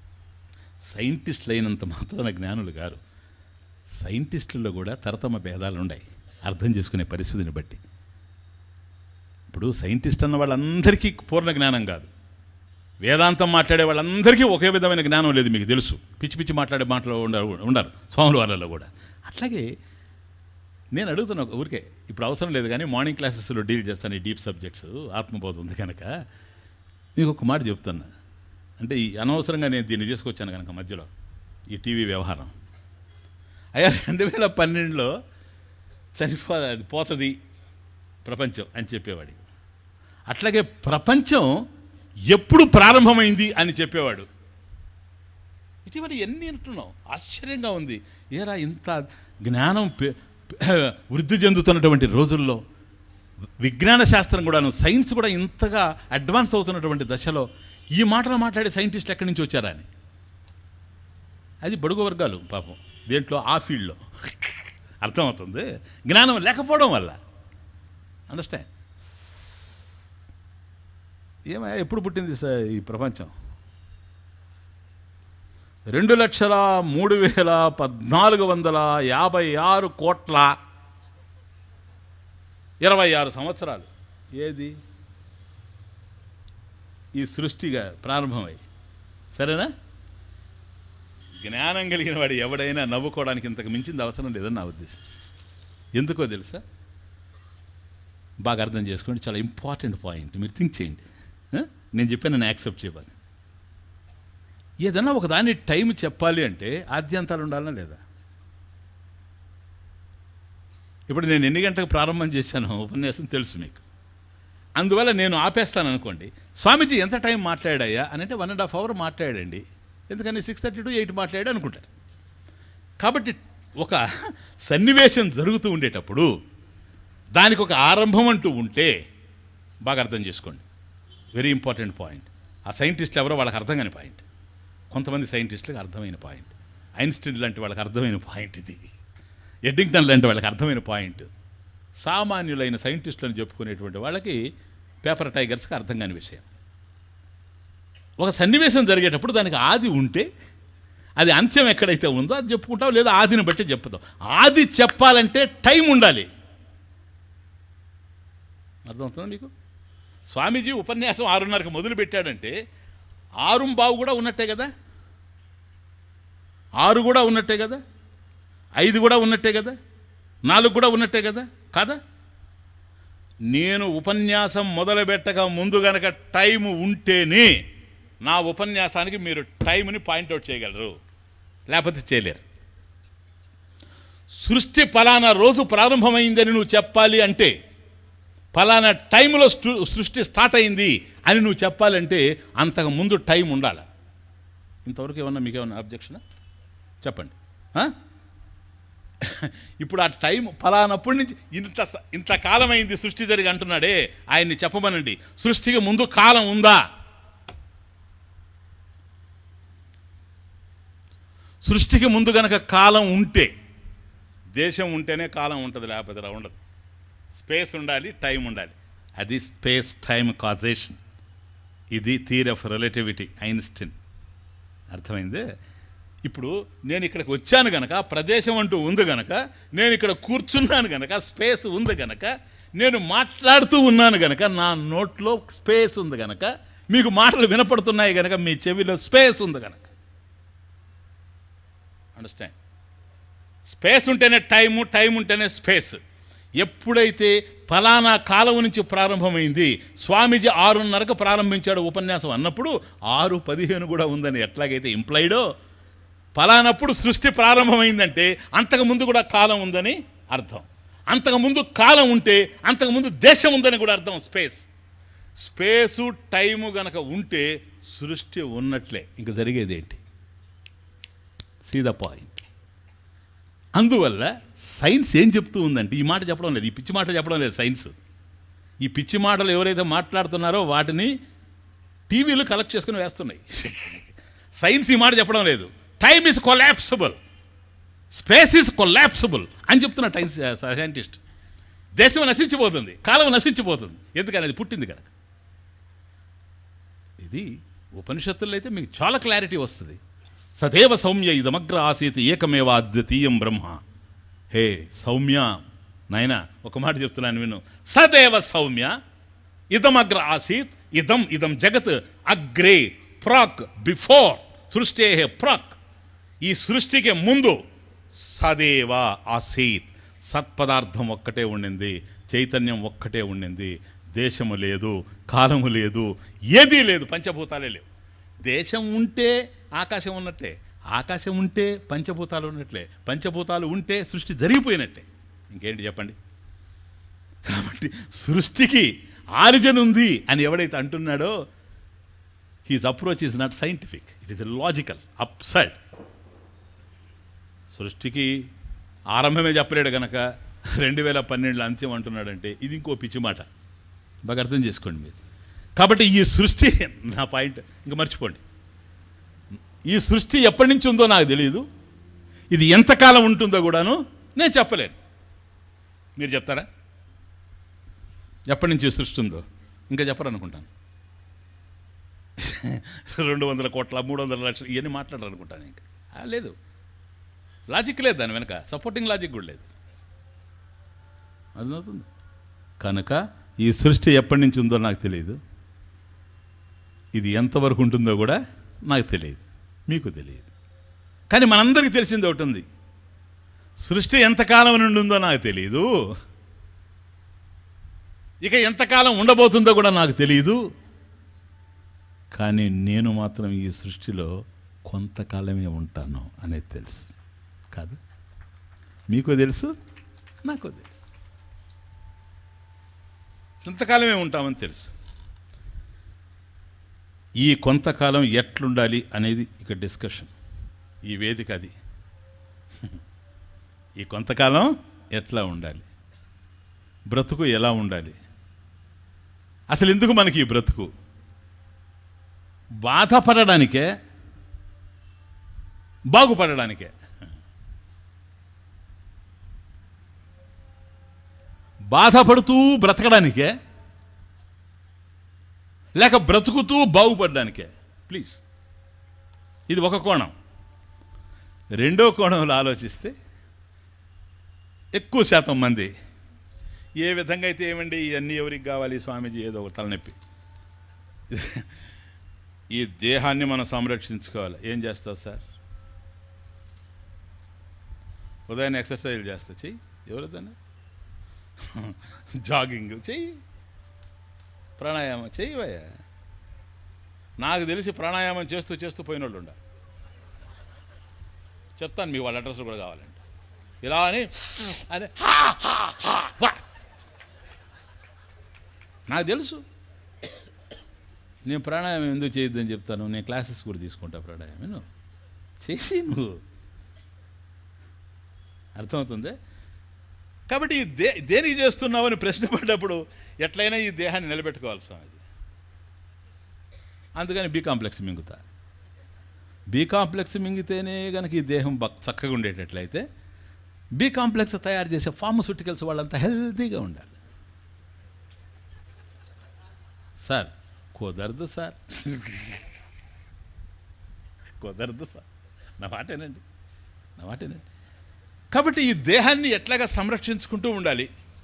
సైంటిస్టులు అయినంత మాత్రాన జ్ఞానులు గారు సైంటిస్టుల్లో కూడా తరతమ భేదాలు ఉన్నాయి అర్థం చేసుకునే పరిస్థితిని బట్టి ఇప్పుడు సైంటిస్ట్ అన్న వాళ్ళందరికీ పూర్ణ జ్ఞానం కాదు వేదాంతం మాట్లాడే వాళ్ళందరికీ ఒకే విధమైన జ్ఞానం లేదు మీకు తెలుసు పిచ్చి పిచ్చి మాట్లాడే మాటలు ఉండరు ఉండరు స్వాముల వాళ్ళలో కూడా అట్లాగే నేను అడుగుతున్నా ఒక ఊరికే ఇప్పుడు అవసరం లేదు కానీ మార్నింగ్ క్లాసెస్లో డీల్ చేస్తాను ఈ డీప్ సబ్జెక్ట్స్ ఆత్మబోధ ఉంది కనుక మీకు ఒక మాట చెప్తున్నా అంటే ఈ అనవసరంగా నేను దీన్ని తీసుకొచ్చాను కనుక మధ్యలో ఈ టీవీ వ్యవహారం అయ్యా రెండు వేల పన్నెండులో చనిపో అది పోతుంది ప్రపంచం అని చెప్పేవాడు అట్లాగే ప్రపంచం ఎప్పుడు ప్రారంభమైంది అని చెప్పేవాడు ఇటీవల ఎన్ని వింటున్నాం ఆశ్చర్యంగా ఉంది ఏరా ఇంత జ్ఞానం పె- పె- వృద్ధి చెందుతున్నటువంటి రోజుల్లో విజ్ఞాన శాస్త్రం కూడాను సైన్స్ కూడా ఇంతగా అడ్వాన్స్ అవుతున్నటువంటి దశలో ఈ మాటలు మాట్లాడే సైంటిస్టులు ఎక్కడి నుంచి వచ్చారా అని అది బడుగు వర్గాలు పాపం దేంట్లో ఆ ఫీల్డ్లో అర్థమవుతుంది జ్ఞానం లేకపోవడం వల్ల అండర్స్టాండ్ ఏమయ్యా ఎప్పుడు పుట్టింది సార్ ఈ ప్రపంచం రెండు లక్షల మూడు వేల పద్నాలుగు వందల యాభై ఆరు కోట్ల ఇరవై ఆరు సంవత్సరాలు ఏది ఈ సృష్టిగా ప్రారంభమై సరేనా జ్ఞానం కలిగిన వాడు ఎవడైనా నవ్వుకోవడానికి ఇంతకు మించింది అవసరం లేదని నా ఉద్దేశం ఎందుకో తెలుసా బాగా అర్థం చేసుకోండి చాలా ఇంపార్టెంట్ పాయింట్ మీరు థింక్ చేయండి ఆ? నేను చెప్పాను నేను యాక్సెప్ట్ చేయాలి ఏదన్నా ఒక దాన్ని టైం చెప్పాలి అంటే ఆద్యంతాలు ఉండాలనా లేదా ఇప్పుడు నేను ఎన్ని గంటలకు ప్రారంభం చేశానో ఉపన్యాసం తెలుసు మీకు అందువల్ల నేను ఆపేస్తాను అనుకోండి స్వామీజీ ఎంత టైం మాట్లాడాయా అని అంటే వన్ అండ్ హాఫ్ అవర్ మాట్లాడండి ఎందుకని సిక్స్ థర్టీ టు ఎయిట్ మాట్లాడాడు అనుకుంటారు కాబట్టి ఒక సన్నివేశం జరుగుతూ ఉండేటప్పుడు దానికి ఒక ఆరంభం అంటూ ఉంటే బాగా అర్థం చేసుకోండి వెరీ ఇంపార్టెంట్ పాయింట్ ఆ సైంటిస్టులు ఎవరో వాళ్ళకి అర్థం కాని పాయింట్ కొంతమంది సైంటిస్టులకు అర్థమైన పాయింట్ ఐన్స్టీన్ లాంటి వాళ్ళకి అర్థమైన పాయింట్ ఇది ఎడ్డింగ్టన్ లాంటి వాళ్ళకి అర్థమైన పాయింట్ సామాన్యులైన సైంటిస్టులను చెప్పుకునేటువంటి వాళ్ళకి పేపర్ టైగర్స్కి అర్థం కాని విషయం ఒక సన్నివేశం జరిగేటప్పుడు దానికి ఆది ఉంటే అది అంత్యం ఎక్కడైతే ఉందో అది చెప్పుకుంటావు లేదా ఆదిని బట్టి చెప్పుతావు ఆది చెప్పాలంటే టైం ఉండాలి అర్థమవుతుందా మీకు స్వామీజీ ఉపన్యాసం ఆరున్నరకు మొదలు పెట్టాడంటే ఆరు బావు కూడా ఉన్నట్టే కదా ఆరు కూడా ఉన్నట్టే కదా ఐదు కూడా ఉన్నట్టే కదా నాలుగు కూడా ఉన్నట్టే కదా కాదా నేను ఉపన్యాసం మొదలు పెట్టక ముందు గనక టైం ఉంటేనే నా ఉపన్యాసానికి మీరు టైంని పాయింట్అవుట్ చేయగలరు లేకపోతే చేయలేరు సృష్టి ఫలానా రోజు ప్రారంభమైందని నువ్వు చెప్పాలి అంటే ఫలానా టైంలో సృ- సృష్టి స్టార్ట్ అయింది అని నువ్వు చెప్పాలంటే అంతకు ముందు టైం ఉండాలి ఇంతవరకు ఏమన్నా మీకు ఏమన్నా అబ్జెక్షనా చెప్పండి ఆ? ఇప్పుడు ఆ టైం ఫలానప్పటి నుంచి ఇంత స- ఇంత కాలం అయింది సృష్టి జరిగి అంటున్నాడే ఆయన్ని చెప్పమనండి సృష్టికి ముందు కాలం ఉందా సృష్టికి ముందు గనక కాలం ఉంటే దేశం ఉంటేనే కాలం ఉంటుంది లేకపోతే రా ఉండదు స్పేస్ ఉండాలి టైం ఉండాలి అది స్పేస్ టైం కాజేషన్ ఇది థియరీ ఆఫ్ రిలేటివిటీ ఐన్స్టీన్ అర్థమైంది ఇప్పుడు నేను ఇక్కడికి వచ్చాను గనక ప్రదేశం అంటూ ఉంది గనక నేను ఇక్కడ కూర్చున్నాను గనక స్పేస్ ఉంది గనక నేను మాట్లాడుతూ ఉన్నాను గనక నా నోట్లో స్పేస్ ఉంది గనక మీకు మాటలు వినపడుతున్నాయి గనక మీ చెవిలో స్పేస్ ఉంది గనక అండర్స్టాండ్ స్పేస్ ఉంటేనే టైము టైం ఉంటేనే స్పేస్ ఎప్పుడైతే ఫలానా కాలం నుంచి ప్రారంభమైంది స్వామీజీ ఆరున్నరకు ప్రారంభించాడు ఉపన్యాసం అన్నప్పుడు ఆరు పదిహేను కూడా ఉందని ఎట్లాగైతే ఇంప్లైడో ఫలానప్పుడు సృష్టి ప్రారంభమైందంటే అంతకుముందు కూడా కాలం ఉందని అర్థం అంతకుముందు కాలం ఉంటే అంతకుముందు దేశం ఉందని కూడా అర్థం స్పేస్ స్పేసు టైము గనక ఉంటే సృష్టి ఉన్నట్లే ఇంక జరిగేది ఏంటి సీ ద పాయింట్ అందువల్ల సైన్స్ ఏం చెప్తూ ఉందంటే ఈ మాట చెప్పడం లేదు ఈ పిచ్చి మాట చెప్పడం లేదు సైన్స్ ఈ పిచ్చి మాటలు ఎవరైతే మాట్లాడుతున్నారో వాటిని టీవీలు కలెక్ట్ చేసుకుని వేస్తున్నాయి సైన్స్ ఈ మాట చెప్పడం లేదు time is collapsible space is collapsible అని చెప్తున్న టైం సైంటిస్ట్ దేశం నశించిపోతుంది కాలం నశించిపోతుంది ఎందుకని అది పుట్టింది కనుక ఇది ఉపనిషత్తుల్లో అయితే మీకు చాలా క్లారిటీ వస్తుంది సదేవ సౌమ్య ఇదమగ్ర ఆసీత్ ఏకమేవ అద్వితీయం బ్రహ్మ హే సౌమ్య నాయన ఒక మాట చెప్తున్నాను విను సదేవ సౌమ్య ఇదమగ్ర ఆసీత్ ఇదం ఇదం జగత్ అగ్రే ప్రాక్ బిఫోర్ సృష్టే ప్రాక్ ఈ సృష్టికి ముందు సదేవ ఆసీత్ సత్పదార్థం ఒక్కటే ఉండింది చైతన్యం ఒక్కటే ఉండింది దేశము లేదు కాలము లేదు ఏదీ లేదు పంచభూతాలే లేవు దేశం ఉంటే ఆకాశం ఉన్నట్టే ఆకాశం ఉంటే పంచభూతాలు ఉన్నట్లే పంచభూతాలు ఉంటే సృష్టి జరిగిపోయినట్టే ఇంకేంటి చెప్పండి కాబట్టి సృష్టికి ఆరిజన్ ఉంది అని ఎవడైతే అంటున్నాడో he's approach is not scientific it is logical upside సృష్టికి ఆరంభమే చెప్పలేడు గనక రెండు వేల పన్నెండులో అంత్యం అంటున్నాడంటే ఇది ఇంకో పిచ్చి మాట బాగా అర్థం చేసుకోండి మీరు కాబట్టి ఈ సృష్టి నా పాయింట్ ఇంకా మర్చిపోండి ఈ సృష్టి ఎప్పటి నుంచి ఉందో నాకు తెలియదు ఇది ఎంతకాలం ఉంటుందో కూడాను నేను చెప్పలేను మీరు చెప్తారా ఎప్పటి నుంచి ఈ సృష్టి ఉందో ఇంకా చెప్పరు అనుకుంటాను రెండు వందల కోట్ల మూడు వందల లక్షలు ఇవన్నీ మాట్లాడరు అనుకుంటాను ఇంకా ఆ, లేదు లాజిక్ లేదు దాని వెనక సపోర్టింగ్ లాజిక్ కూడా లేదు అర్థమవుతుంది కనుక ఈ సృష్టి ఎప్పటి నుంచి ఉందో నాకు తెలియదు ఇది ఎంతవరకు ఉంటుందో కూడా నాకు తెలియదు మీకు తెలియదు కానీ మనందరికీ తెలిసింది ఒకటి ఉంది సృష్టి ఎంతకాలం నుండి ఉందో నాకు తెలియదు ఇక ఎంతకాలం ఉండబోతుందో కూడా నాకు తెలియదు కానీ నేను మాత్రం ఈ సృష్టిలో కొంతకాలమే ఉంటాను అనేది తెలుసు కాదు మీకు తెలుసు నాకు తెలుసు కొంతకాలమే ఉంటామని తెలుసు ఈ కొంతకాలం ఎట్లుండాలి అనేది ఇక డిస్కషన్ ఈ వేదిక అది ఈ కొంతకాలం ఎట్లా ఉండాలి బ్రతుకు ఎలా ఉండాలి అసలు ఎందుకు మనకి ఈ బ్రతుకు బాధపడడానికే బాగుపడడానికే బాధపడుతూ బ్రతకడానికే లేక బ్రతుకుతూ బాగుపడడానికే ప్లీజ్ ఇది ఒక కోణం రెండో కోణంలో ఆలోచిస్తే ఎక్కువ శాతం మంది ఏ విధంగా అయితే ఏమండి ఇవన్నీ ఎవరికి కావాలి స్వామీజీ ఏదో ఒక తలనొప్పి ఈ దేహాన్ని మనం సంరక్షించుకోవాలి ఏం చేస్తావు సార్ ఉదయాన్నే ఎక్సర్సైజ్ చేస్తా చెయ్యి ఎవరిదన్నా జాగింగ్ చెయ్యి ప్రాణాయామం చెయ్యవయ్యా నాకు తెలిసి ప్రాణాయామం చేస్తూ చేస్తూ పోయిన వాళ్ళు ఉండాలి చెప్తాను మీకు వాళ్ళ అడ్రస్ కూడా కావాలంటే ఇలా అని అదే హా, హా, హా, వా. నాకు తెలుసు నేను ప్రాణాయామం ఎందుకు చేయొద్దని చెప్తాను నేను క్లాసెస్ కూడా తీసుకుంటా ప్రాణాయామం నువ్వు చెయ్యి నువ్వు అర్థమవుతుంది కాబట్టి ఈ దే దేనికి చేస్తున్నావని ప్రశ్న పడ్డప్పుడు ఎట్లయినా ఈ దేహాన్ని నిలబెట్టుకోవాలి స్వామిజీ అందుకని బి కాంప్లెక్స్ మింగుతా బి కాంప్లెక్స్ మింగితేనే కనుక ఈ దేహం బక్ చక్కగా ఉండేటట్లయితే బి కాంప్లెక్స్ తయారు చేసే ఫార్మస్యూటికల్స్ వాళ్ళంతా హెల్తీగా ఉండాలి సార్ కుదరదు సార్ కుదరదు సార్ నా మాటేనండి నా మాటేనండి కాబట్టి ఈ దేహాన్ని ఎట్లాగా సంరక్షించుకుంటూ ఉండాలి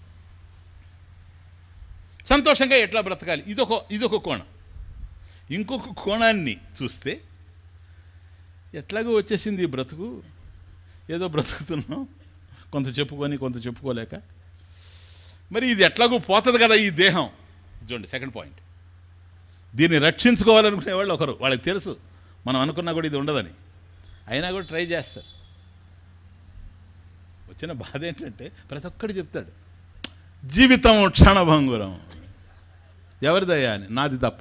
సంతోషంగా ఎట్లా బ్రతకాలి ఇదొక ఇదొక కోణం ఇంకొక కోణాన్ని చూస్తే ఎట్లాగో వచ్చేసింది ఈ బ్రతుకు ఏదో బ్రతుకుతున్నాం కొంత చెప్పుకొని కొంత చెప్పుకోలేక మరి ఇది ఎట్లాగో పోతుంది కదా ఈ దేహం చూడండి సెకండ్ పాయింట్ దీన్ని రక్షించుకోవాలనుకునే వాళ్ళు ఒకరు వాళ్ళకి తెలుసు మనం అనుకున్నా కూడా ఇది ఉండదని అయినా కూడా ట్రై చేస్తారు వచ్చిన బాధ ఏంటంటే ప్రతి ఒక్కడు చెప్తాడు జీవితం క్షణభంగురం ఎవరిదయ్యా అని నాది తప్ప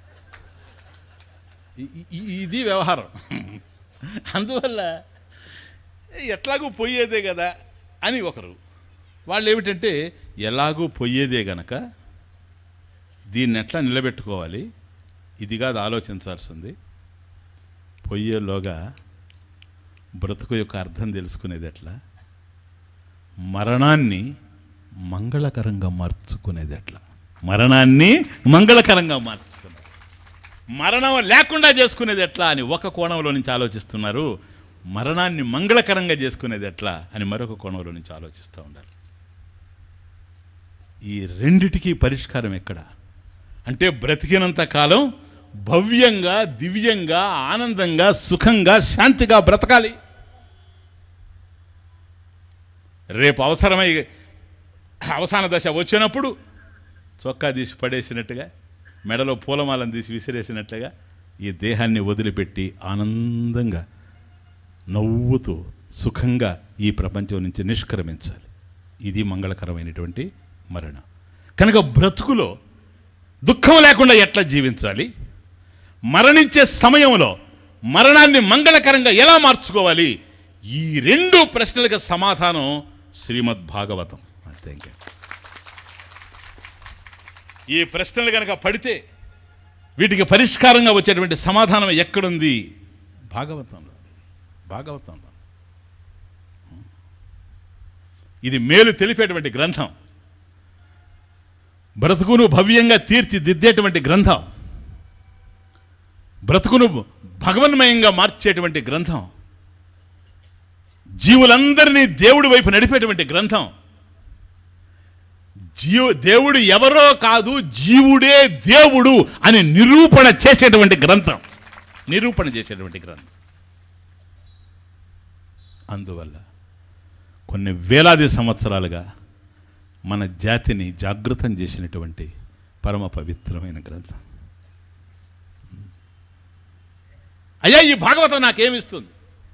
ఇ- ఇ- ఇది వ్యవహారం అందువల్ల ఎట్లాగూ పోయేదే కదా అని ఒకరు వాళ్ళు ఏమిటంటే ఎలాగూ పోయేదే గనక దీన్ని ఎట్లా నిలబెట్టుకోవాలి ఇది కాదు ఆలోచించాల్సింది పొయ్యేలోగా బ్రతుకు యొక్క అర్థం తెలుసుకునేది ఎట్లా మరణాన్ని మంగళకరంగా మార్చుకునేది ఎట్లా మరణాన్ని మంగళకరంగా మార్చుకునేది మరణం లేకుండా చేసుకునేది ఎట్లా అని ఒక కోణంలో నుంచి ఆలోచిస్తున్నారు మరణాన్ని మంగళకరంగా చేసుకునేది ఎట్లా అని మరొక కోణంలో నుంచి ఆలోచిస్తూ ఉండాలి ఈ రెండిటికి పరిష్కారం ఎక్కడ అంటే బ్రతికినంత కాలం భవ్యంగా దివ్యంగా ఆనందంగా సుఖంగా శాంతిగా బ్రతకాలి రేపు అవసరమై అవసాన దశ వచ్చినప్పుడు చొక్కా తీసి పడేసినట్టుగా మెడలో పూలమాలను తీసి విసిరేసినట్లుగా ఈ దేహాన్ని వదిలిపెట్టి ఆనందంగా నవ్వుతూ సుఖంగా ఈ ప్రపంచం నుంచి నిష్క్రమించాలి ఇది మంగళకరమైనటువంటి మరణం కనుక బ్రతుకులో దుఃఖం లేకుండా ఎట్లా జీవించాలి మరణించే సమయంలో మరణాన్ని మంగళకరంగా ఎలా మార్చుకోవాలి ఈ రెండు ప్రశ్నలకు సమాధానం శ్రీమద్ భాగవతం అంతే ఇంకా ఈ ప్రశ్నలు కనుక పడితే వీటికి పరిష్కారంగా వచ్చేటువంటి సమాధానం ఎక్కడుంది భాగవతంలో భాగవతంలో ఇది మేలు తెలిపేటువంటి గ్రంథం బ్రతుకును భవ్యంగా తీర్చిదిద్దేటువంటి గ్రంథం బ్రతుకును భగవన్మయంగా మార్చేటువంటి గ్రంథం జీవులందరినీ దేవుడి వైపు నడిపేటువంటి గ్రంథం జీవు దేవుడు ఎవరో కాదు జీవుడే దేవుడు అని నిరూపణ చేసేటువంటి గ్రంథం నిరూపణ చేసేటువంటి గ్రంథం అందువల్ల కొన్ని వేలాది సంవత్సరాలుగా మన జాతిని జాగృతం చేసినటువంటి పరమ పవిత్రమైన గ్రంథం అయ్యా ఈ భాగవతం నాకేమిస్తుంది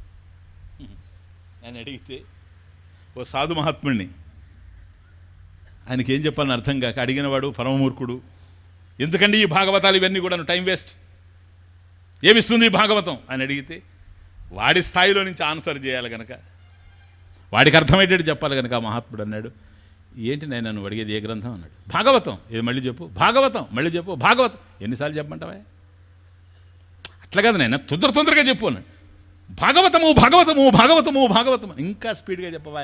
నేను అడిగితే ఓ సాధు మహాత్ముడిని ఆయనకి ఏం చెప్పాలని అర్థం కాక అడిగినవాడు పరమమూర్ఖుడు ఎందుకండి ఈ భాగవతాలు ఇవన్నీ కూడా టైం వేస్ట్ ఏమిస్తుంది ఈ భాగవతం అని అడిగితే వాడి స్థాయిలో నుంచి ఆన్సర్ చేయాలి కనుక వాడికి అర్థమయ్యేటట్టు చెప్పాలి కనుక ఆ మహాత్ముడు అన్నాడు ఏంటి నేను నన్ను అడిగేది ఏ గ్రంథం అన్నాడు భాగవతం ఇది మళ్ళీ చెప్పు భాగవతం మళ్ళీ చెప్పు భాగవతం ఎన్నిసార్లు చెప్పమంటావా అట్లా కదా నేను తొందర తొందరగా చెప్పు అన్నాడు భాగవతము భాగవతము భాగవతము భాగవతము ఇంకా స్పీడ్గా చెప్పవా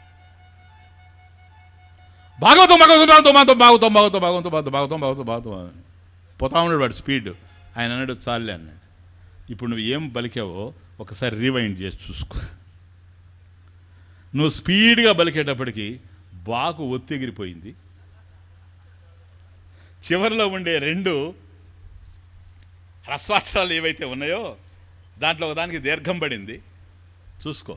భాగవతం భాగవతం భాగవతం భాగవతం భాగవతం భాగవతం భాగవతం భాగవతం భాగవతం భాగవతం భాగవతం పోతా ఉన్నాడు వాడు స్పీడ్ ఆయన అన్నాడు చాలే అన్నాడు ఇప్పుడు నువ్వు ఏం పలికావో ఒకసారి రీవైండ్ చేసి చూసుకో నువ్వు స్పీడ్గా బలికేటప్పటికి బాకు ఒత్తిగిరిపోయింది చివరిలో ఉండే రెండు హ్రస్వాక్షరాలు ఏవైతే ఉన్నాయో దాంట్లో ఒకదానికి దీర్ఘం పడింది చూసుకో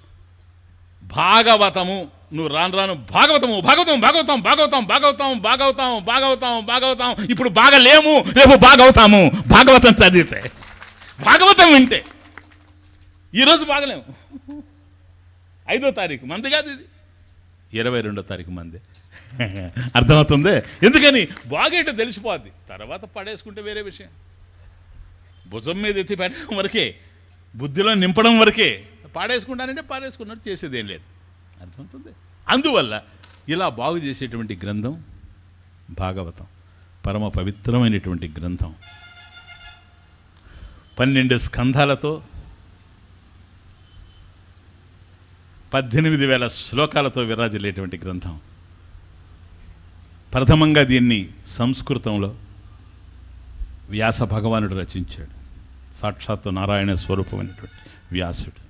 భాగవతము నువ్వు రాను రాను భాగవతము భాగవతం భాగవతం భాగవతం భాగవతం భాగవతం భాగవతం భాగవతం ఇప్పుడు బాగా లేము రేపు బాగవుతాము భాగవతం చదివితే భాగవతం వింటే ఈరోజు బాగలేము ఐదో తారీఖు మంది కాదు ఇది ఇరవై రెండో తారీఖు మంది అర్థమవుతుంది ఎందుకని బాగేటో తెలిసిపోద్ది తర్వాత పడేసుకుంటే వేరే విషయం భుజం మీద ఎత్తి పెట్టడం వరకే బుద్ధిలో నింపడం వరకే పాడేసుకుంటానంటే పాడేసుకున్నట్టు చేసేది ఏం లేదు అర్థమవుతుంది అందువల్ల ఇలా బాగు చేసేటువంటి గ్రంథం భాగవతం పరమ పవిత్రమైనటువంటి గ్రంథం పన్నెండు స్కంధాలతో పద్దెనిమిది వేల శ్లోకాలతో విరాజిల్లేటువంటి గ్రంథం ప్రథమంగా దీన్ని సంస్కృతంలో వ్యాస భగవానుడు రచించాడు సాక్షాత్తు నారాయణ స్వరూపమైనటువంటి వ్యాసుడు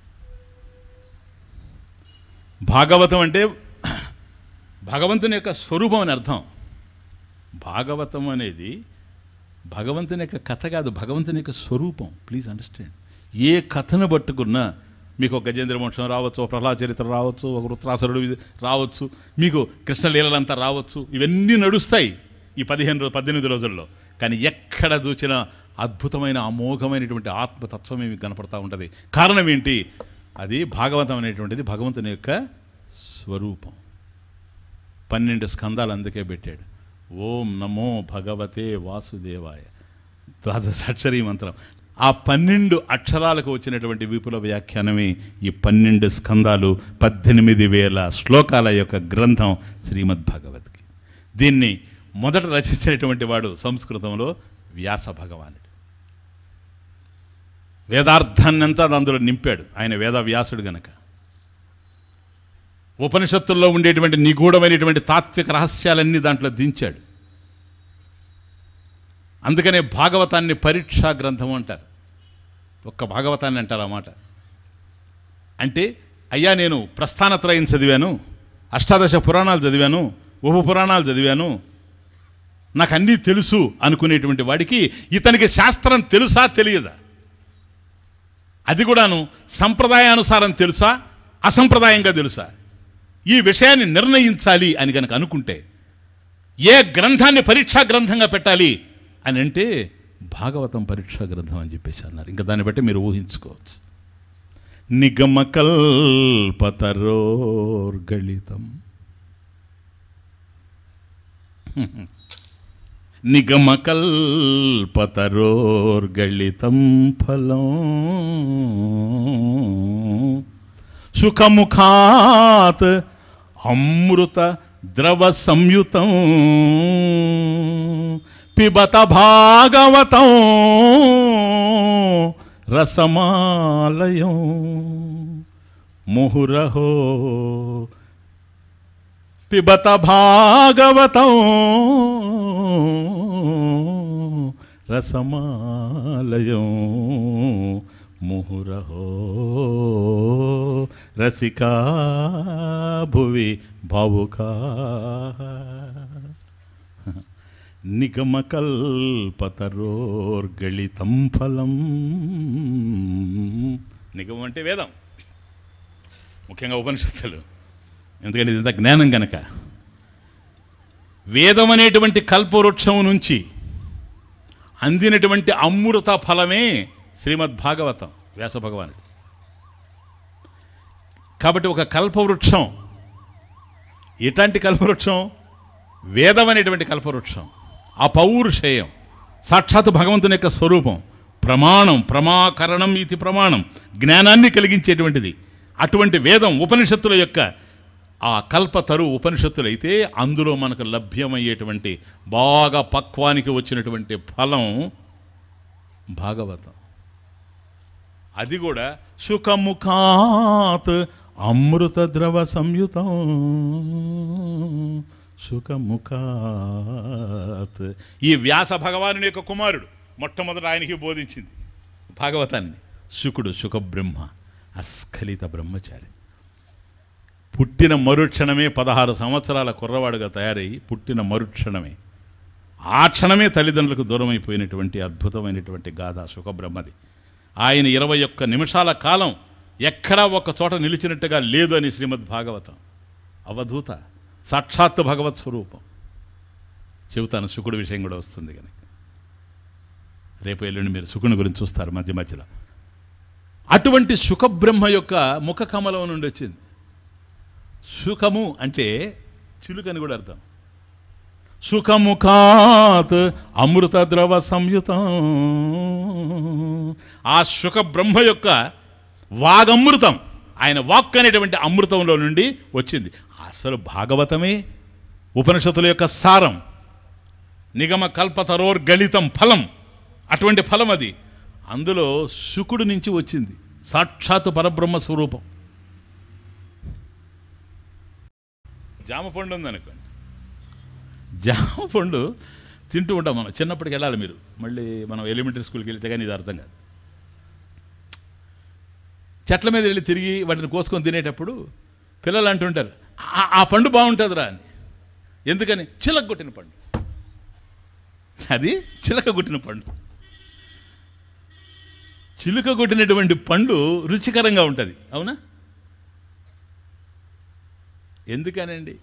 భాగవతం అంటే భగవంతుని యొక్క స్వరూపం అని అర్థం భాగవతం అనేది భగవంతుని యొక్క కథ కాదు భగవంతుని యొక్క స్వరూపం ప్లీజ్ అండర్స్టాండ్ ఏ కథను పట్టుకున్నా మీకు ఒక గజేంద్ర వంశం రావచ్చు ఒక ప్రహ్లాద చరిత్ర రావచ్చు ఒక వృత్రాసురుడు ఇది రావచ్చు మీకు కృష్ణలీలలంతా రావచ్చు ఇవన్నీ నడుస్తాయి ఈ పదిహేను రోజు పద్దెనిమిది రోజుల్లో కానీ ఎక్కడ చూసినా అద్భుతమైన అమోఘమైనటువంటి ఆత్మతత్వం మీకు కనపడతా ఉంటుంది కారణం ఏంటి అది భాగవతం అనేటువంటిది భగవంతుని యొక్క స్వరూపం పన్నెండు స్కందాలు అందుకే పెట్టాడు ఓం నమో భగవతే వాసుదేవాయ ద్వాదశాక్షరీ మంత్రం ఆ పన్నెండు అక్షరాలకు వచ్చినటువంటి విపుల వ్యాఖ్యానమే ఈ పన్నెండు స్కందాలు పద్దెనిమిది వేల శ్లోకాల యొక్క గ్రంథం శ్రీమద్ భగవద్గీత దీన్ని మొదట రచించినటువంటి వాడు సంస్కృతంలో వ్యాస భగవానుడు వేదార్థాన్నంతా అందులో నింపాడు ఆయన వేద వ్యాసుడు గనక ఉపనిషత్తుల్లో ఉండేటువంటి నిగూఢమైనటువంటి తాత్విక రహస్యాలన్నీ దాంట్లో దించాడు అందుకనే భాగవతాన్ని పరీక్షా గ్రంథం అంటారు ఒక్క భాగవతాన్ని అంటారు ఆ మాట అంటే అయ్యా నేను ప్రస్థానత్రయం చదివాను అష్టాదశ పురాణాలు చదివాను ఉప పురాణాలు చదివాను నాకు అన్నీ తెలుసు అనుకునేటువంటి వాడికి ఇతనికి శాస్త్రం తెలుసా తెలియదా అది కూడాను సంప్రదాయానుసారం తెలుసా అసంప్రదాయంగా తెలుసా ఈ విషయాన్ని నిర్ణయించాలి అని కనుక అనుకుంటే ఏ గ్రంథాన్ని పరీక్షా గ్రంథంగా పెట్టాలి అని అంటే భాగవతం పరీక్షా గ్రంథం అని చెప్పేసి అన్నారు ఇంకా దాన్ని బట్టి మీరు ఊహించుకోవచ్చు నిగమకల్పతరోర్గళితం నిగమకల్పతరోర్గళితం ఫలం సుఖముఖాత్ అమృత ద్రవ సంయుతం పిబత భాగవతం రసమాలయం ముహురహో పిబత భాగవతం రసమాలయం ముహురహో రసికా భువి భావుకా నిగమకల్పతరోర్గళితం ఫలం నిగమం అంటే వేదం ముఖ్యంగా ఉపనిషత్తులు ఎందుకంటే ఇదంతా జ్ఞానం గనక వేదం అనేటువంటి కల్పవృక్షం నుంచి అందినటువంటి అమృత ఫలమే శ్రీమద్ భాగవతం వ్యాస భగవానుడు కాబట్టి ఒక కల్పవృక్షం ఎట్లాంటి కల్పవృక్షం వేదం అనేటువంటి కల్పవృక్షం అపౌరుషేయం సాక్షాత్ భగవంతుని యొక్క స్వరూపం ప్రమాణం ప్రమాకరణం ఇది ప్రమాణం జ్ఞానాన్ని కలిగించేటువంటిది అటువంటి వేదం ఉపనిషత్తుల యొక్క ఆ కల్పతరు ఉపనిషత్తులైతే అందులో మనకు లభ్యమయ్యేటువంటి బాగా పక్వానికి వచ్చినటువంటి ఫలం భాగవతం అది కూడా సుఖముఖాత్ అమృత ద్రవ సంయుతం సుఖముఖాత్ ఈ వ్యాస భగవానుని యొక్క కుమారుడు మొట్టమొదట ఆయనకి బోధించింది భాగవతాన్ని శుకుడు సుఖబ్రహ్మ అస్ఖలిత బ్రహ్మచారి పుట్టిన మరుక్షణమే పదహారు సంవత్సరాల కుర్రవాడుగా తయారయ్యి పుట్టిన మరుక్షణమే ఆ క్షణమే తల్లిదండ్రులకు దూరమైపోయినటువంటి అద్భుతమైనటువంటి గాథ సుఖబ్రహ్మది ఆయన ఇరవై ఒక్క నిమిషాల కాలం ఎక్కడా ఒక చోట నిలిచినట్టుగా లేదు అని శ్రీమద్ భాగవతం అవధూత సాక్షాత్ భగవత్ స్వరూపం చెబుతాను శుకుడు విషయం కూడా వస్తుంది కానీ రేపు ఎల్లుండి మీరు శుకుని గురించి చూస్తారు మధ్య మధ్యలో అటువంటి సుఖబ్రహ్మ యొక్క ముఖ కమలం నుండి వచ్చింది సుఖము అంటే చిలుకని కూడా అర్థం సుఖముఖాత్ అమృత ద్రవ సంయుతం ఆ సుఖ బ్రహ్మ యొక్క వాగమృతం ఆయన వాక్ అనేటువంటి అమృతంలో నుండి వచ్చింది అసలు భాగవతమే ఉపనిషత్తుల యొక్క సారం నిగమ కల్పతరోర్ గళితం ఫలం అటువంటి ఫలం అది అందులో శుకుడు నుంచి వచ్చింది సాక్షాత్ పరబ్రహ్మ స్వరూపం జామ పండు ఉందనుకోండి జామ పండు తింటూ ఉంటాం మనం చిన్నప్పటికి వెళ్ళాలి మీరు మళ్ళీ మనం ఎలిమెంటరీ స్కూల్కి వెళ్తే కానీ ఇది అర్థం కాదు చెట్ల మీద వెళ్ళి తిరిగి వాటిని కోసుకొని తినేటప్పుడు పిల్లలు అంటుంటారు "ఆ- ఆ పండు బాగుంటుందిరా అని ఎందుకని చిలక కొట్టిన పండు అది చిలక కొట్టిన పండు చిలుక కొట్టినటువంటి పండు రుచికరంగా ఉంటుంది అవునా ఎందుకనండి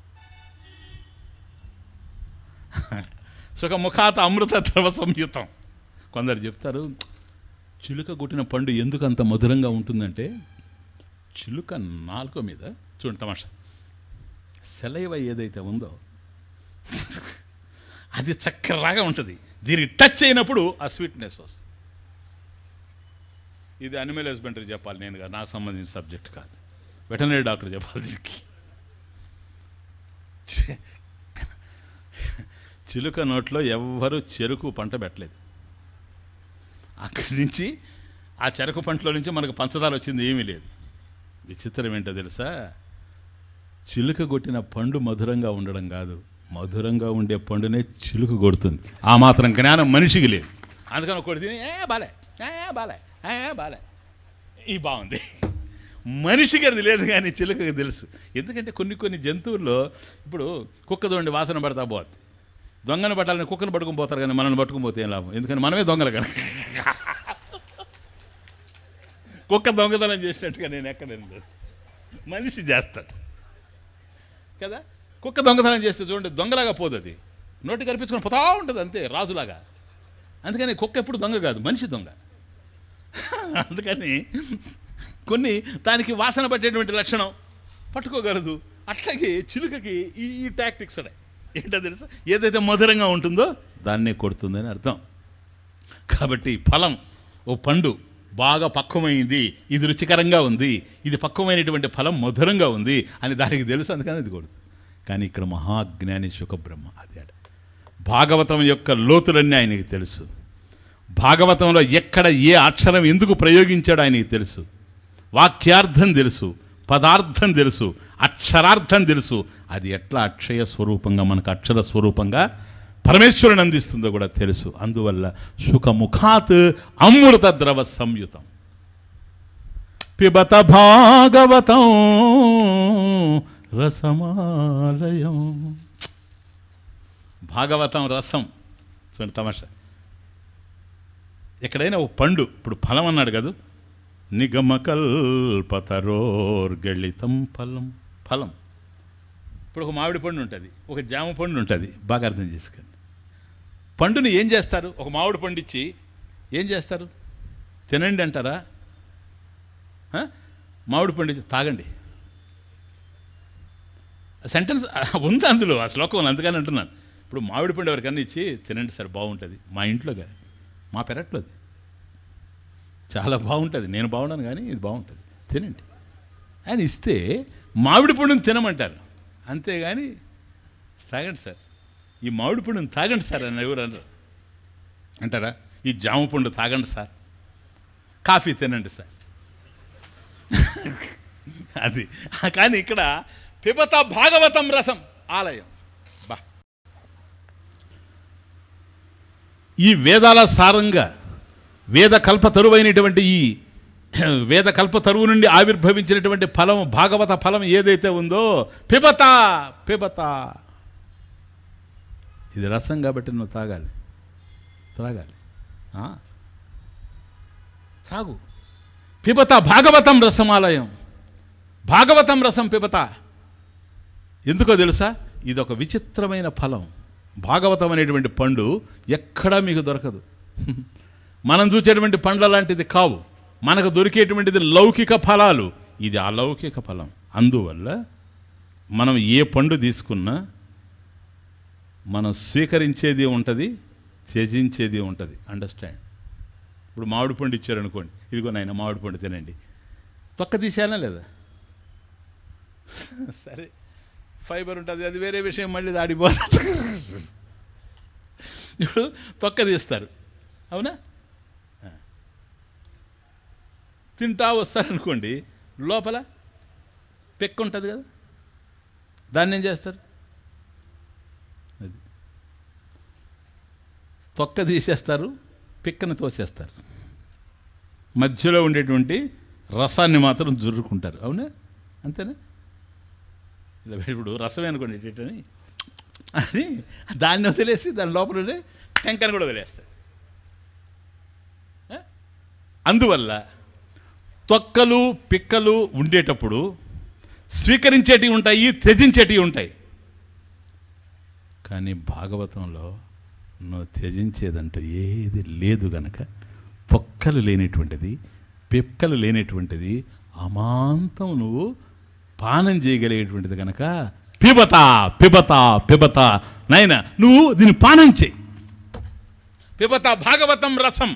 సుఖ ముఖాత అమృత ద్రవ సంయుతం కొందరు చెప్తారు చిలుక కొట్టిన పండు ఎందుకు అంత మధురంగా ఉంటుందంటే చిలుక నాలుక మీద చూడండి తమాషా సెలైవ ఏదైతే ఉందో అది చక్కరాగా ఉంటుంది దీనికి టచ్ అయినప్పుడు ఆ స్వీట్నెస్ వస్తుంది ఇది అనిమల్ హస్బెండరీ చెప్పాలి నేను కాదు నాకు సంబంధించిన సబ్జెక్ట్ కాదు వెటనరీ డాక్టర్ చెప్పాలి దీనికి చి- చిలుక నోట్లో ఎవ్వరూ చెరుకు పంట పెట్టలేదు అక్కడి నుంచి ఆ చెరకు పంటలో నుంచి మనకు పంచదార వచ్చింది ఏమీ లేదు విచిత్రం ఏంటో తెలుసా చిలుక కొట్టిన పండు మధురంగా ఉండడం కాదు మధురంగా ఉండే పండునే చిలుకు కొడుతుంది ఆ మాత్రం జ్ఞానం మనిషికి లేదు అందుకని ఒకటి తిని ఏ బాలే ఏ బాలే ఏ బాలే ఈ బాగుంది మనిషికి అది లేదు కానీ చిలుకకి తెలుసు ఎందుకంటే కొన్ని కొన్ని జంతువుల్లో ఇప్పుడు కుక్క చూడండి వాసన పడతా పోతుంది దొంగను పట్టాలని కుక్కను పట్టుకుని పోతారు కానీ మనల్ని పట్టుకుని పోతే ఏం లాభం ఎందుకని మనమే దొంగలు కనుక కుక్క దొంగతనం చేసినట్టుగా నేను ఎక్కడ లేదు మనిషి చేస్తాడు కదా కుక్క దొంగతనం చేస్తే చూడండి దొంగలాగా పోదు అది నోటి కనిపించుకొని పోతా ఉంటుంది అంతే రాజులాగా అందుకని కుక్క ఎప్పుడు దొంగ కాదు మనిషి దొంగ అందుకని కొన్ని దానికి వాసన పట్టేటువంటి లక్షణం పట్టుకోగలదు అట్లాగే చిలుకకి ఈ ఈ టాక్టిక్స్ ఉన్నాయి ఏంటో తెలుసా ఏదైతే మధురంగా ఉంటుందో దాన్నే కొడుతుందని అర్థం కాబట్టి ఫలం ఓ పండు బాగా పక్వమైంది ఇది రుచికరంగా ఉంది ఇది పక్వమైనటువంటి ఫలం మధురంగా ఉంది అని దానికి తెలుసు అందుకని ఇది కొడుతుంది కానీ ఇక్కడ మహాజ్ఞాని సుఖబ్రహ్మ అది ఆడ. భాగవతం యొక్క లోతులన్నీ ఆయనకి తెలుసు భాగవతంలో ఎక్కడ ఏ అక్షరం ఎందుకు ప్రయోగించాడో ఆయనకి తెలుసు వాక్యార్థం తెలుసు పదార్థం తెలుసు అక్షరార్థం తెలుసు అది ఎట్లా అక్షయ స్వరూపంగా మనకు అక్షర స్వరూపంగా పరమేశ్వరుని అందిస్తుందో కూడా తెలుసు అందువల్ల సుఖముఖాత్ అమృత ద్రవ సంయుతం పిబత భాగవతం రసమాలయం భాగవతం రసం చూడండి తమాషా ఎక్కడైనా ఒక పండు ఇప్పుడు ఫలం అన్నాడు కదా నిగమకల్పతరోర్గళితం ఫలం ఫలం ఇప్పుడు ఒక మామిడి పండు ఉంటుంది ఒక జామ పండు ఉంటుంది బాగా అర్థం చేసుకోండి పండుని ఏం చేస్తారు ఒక మామిడి పండు ఇచ్చి ఏం చేస్తారు తినండి అంటారా ఆ? మామిడి పండు ఇచ్చి తాగండి సెంటెన్స్ ఉంది అందులో ఆ శ్లోకం అందుకని అంటున్నాను ఇప్పుడు మామిడి పండు ఎవరికన్నా ఇచ్చి తినండి సార్ బాగుంటుంది మా ఇంట్లో కానీ మా పెరట్లోది చాలా బాగుంటుంది నేను బాగున్నాను కానీ ఇది బాగుంటుంది తినండి అని ఇస్తే మామిడి పండుని తినమంటారు అంతేగాని తాగండి సార్ ఈ మామిడి పండుని తాగండి సార్ అని ఎవరు అనరు అంటారా ఈ జామ పండు తాగండి సార్ కాఫీ తినండి సార్ అది కానీ ఇక్కడ పిబత భాగవతం రసం ఆలయం బా ఈ వేదాల సారంగా వేద కల్ప తరువైనటువంటి ఈ వేద కల్ప తరువు నుండి ఆవిర్భవించినటువంటి ఫలం భాగవత ఫలం ఏదైతే ఉందో పిబత పిబత ఇది రసం కాబట్టి నువ్వు తాగాలి త్రాగాలి ఆ? త్రాగు పిబత భాగవతం రసమాలయం భాగవతం రసం పిబత ఎందుకో తెలుసా ఇది ఒక విచిత్రమైన ఫలం భాగవతం అనేటువంటి పండు ఎక్కడా మీకు దొరకదు మనం చూసేటువంటి పండ్ల లాంటిది కావు మనకు దొరికేటువంటిది లౌకిక ఫలాలు ఇది అలౌకిక ఫలం అందువల్ల మనం ఏ పండు తీసుకున్నా మనం స్వీకరించేది ఉంటుంది త్యజించేది ఉంటుంది అండర్స్టాండ్ ఇప్పుడు మామిడి పండు ఇచ్చారనుకోండి ఇదిగో నాయన మామిడి పండు తినండి తొక్క తీసేయాలా లేదా సరే ఫైబర్ ఉంటుంది అది వేరే విషయం మళ్ళీ దాడిపోతుంది ఇప్పుడు తొక్క తీస్తారు అవునా ఆ. తింటా వస్తారనుకోండి లోపల పెక్క ఉంటుంది కదా దాన్ని ఏం చేస్తారు అది తొక్క తీసేస్తారు పిక్కని తోసేస్తారు మధ్యలో ఉండేటువంటి రసాన్ని మాత్రం జుర్రుకుంటారు అవునా అంతేనా ఇలా ఇప్పుడు రసమే అనుకోండి ఇటని అని దాన్ని వదిలేసి దాని లోపల ఉండే టెంకని కూడా వదిలేస్తాడు ఆ? అందువల్ల తొక్కలు పిక్కలు ఉండేటప్పుడు స్వీకరించేటివి ఉంటాయి త్యజించేటివి ఉంటాయి కానీ భాగవతంలో నువ్వు త్యజించేదంటూ ఏది లేదు గనక తొక్కలు లేనటువంటిది పిక్కలు లేనటువంటిది అమాంతం నువ్వు పానం చేయగలిగేటువంటిది కనుక పిబత పిబత పిబత నాయన నువ్వు దీన్ని పానం చేయి పిబత భాగవతం రసం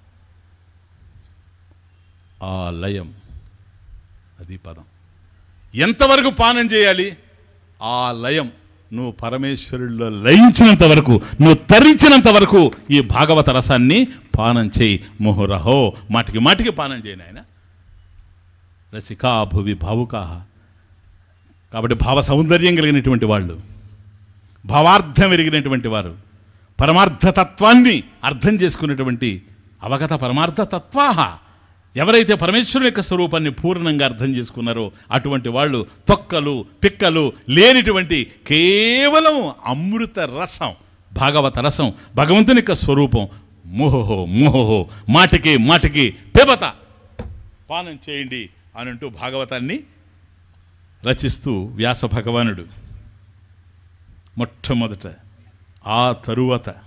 ఆ లయం అది పదం ఎంతవరకు పానం చేయాలి ఆ లయం నువ్వు పరమేశ్వరుల్లో లయించినంత వరకు నువ్వు తరించినంత వరకు ఈ భాగవత రసాన్ని పానం చేయి ముహురహో మాటికి మాటికి పానం చేయి నాయన రసికా భువి భావుకా కాబట్టి భావ సౌందర్యం కలిగినటువంటి వాళ్ళు భావార్థం ఎరిగినటువంటి వారు పరమార్థ తత్వాన్ని అర్థం చేసుకున్నటువంటి అవగత పరమార్థ తత్వాహ ఎవరైతే పరమేశ్వరుని యొక్క స్వరూపాన్ని పూర్ణంగా అర్థం చేసుకున్నారో అటువంటి వాళ్ళు తొక్కలు పిక్కలు లేనిటువంటి కేవలం అమృత రసం భాగవత రసం భగవంతుని యొక్క స్వరూపం మోహోహో మోహోహో మాటికి మాటికి పిబత పానం చేయండి అని అంటూ భాగవతాన్ని రచిస్తూ వ్యాస భగవానుడు మొట్టమొదట ఆ తరువాత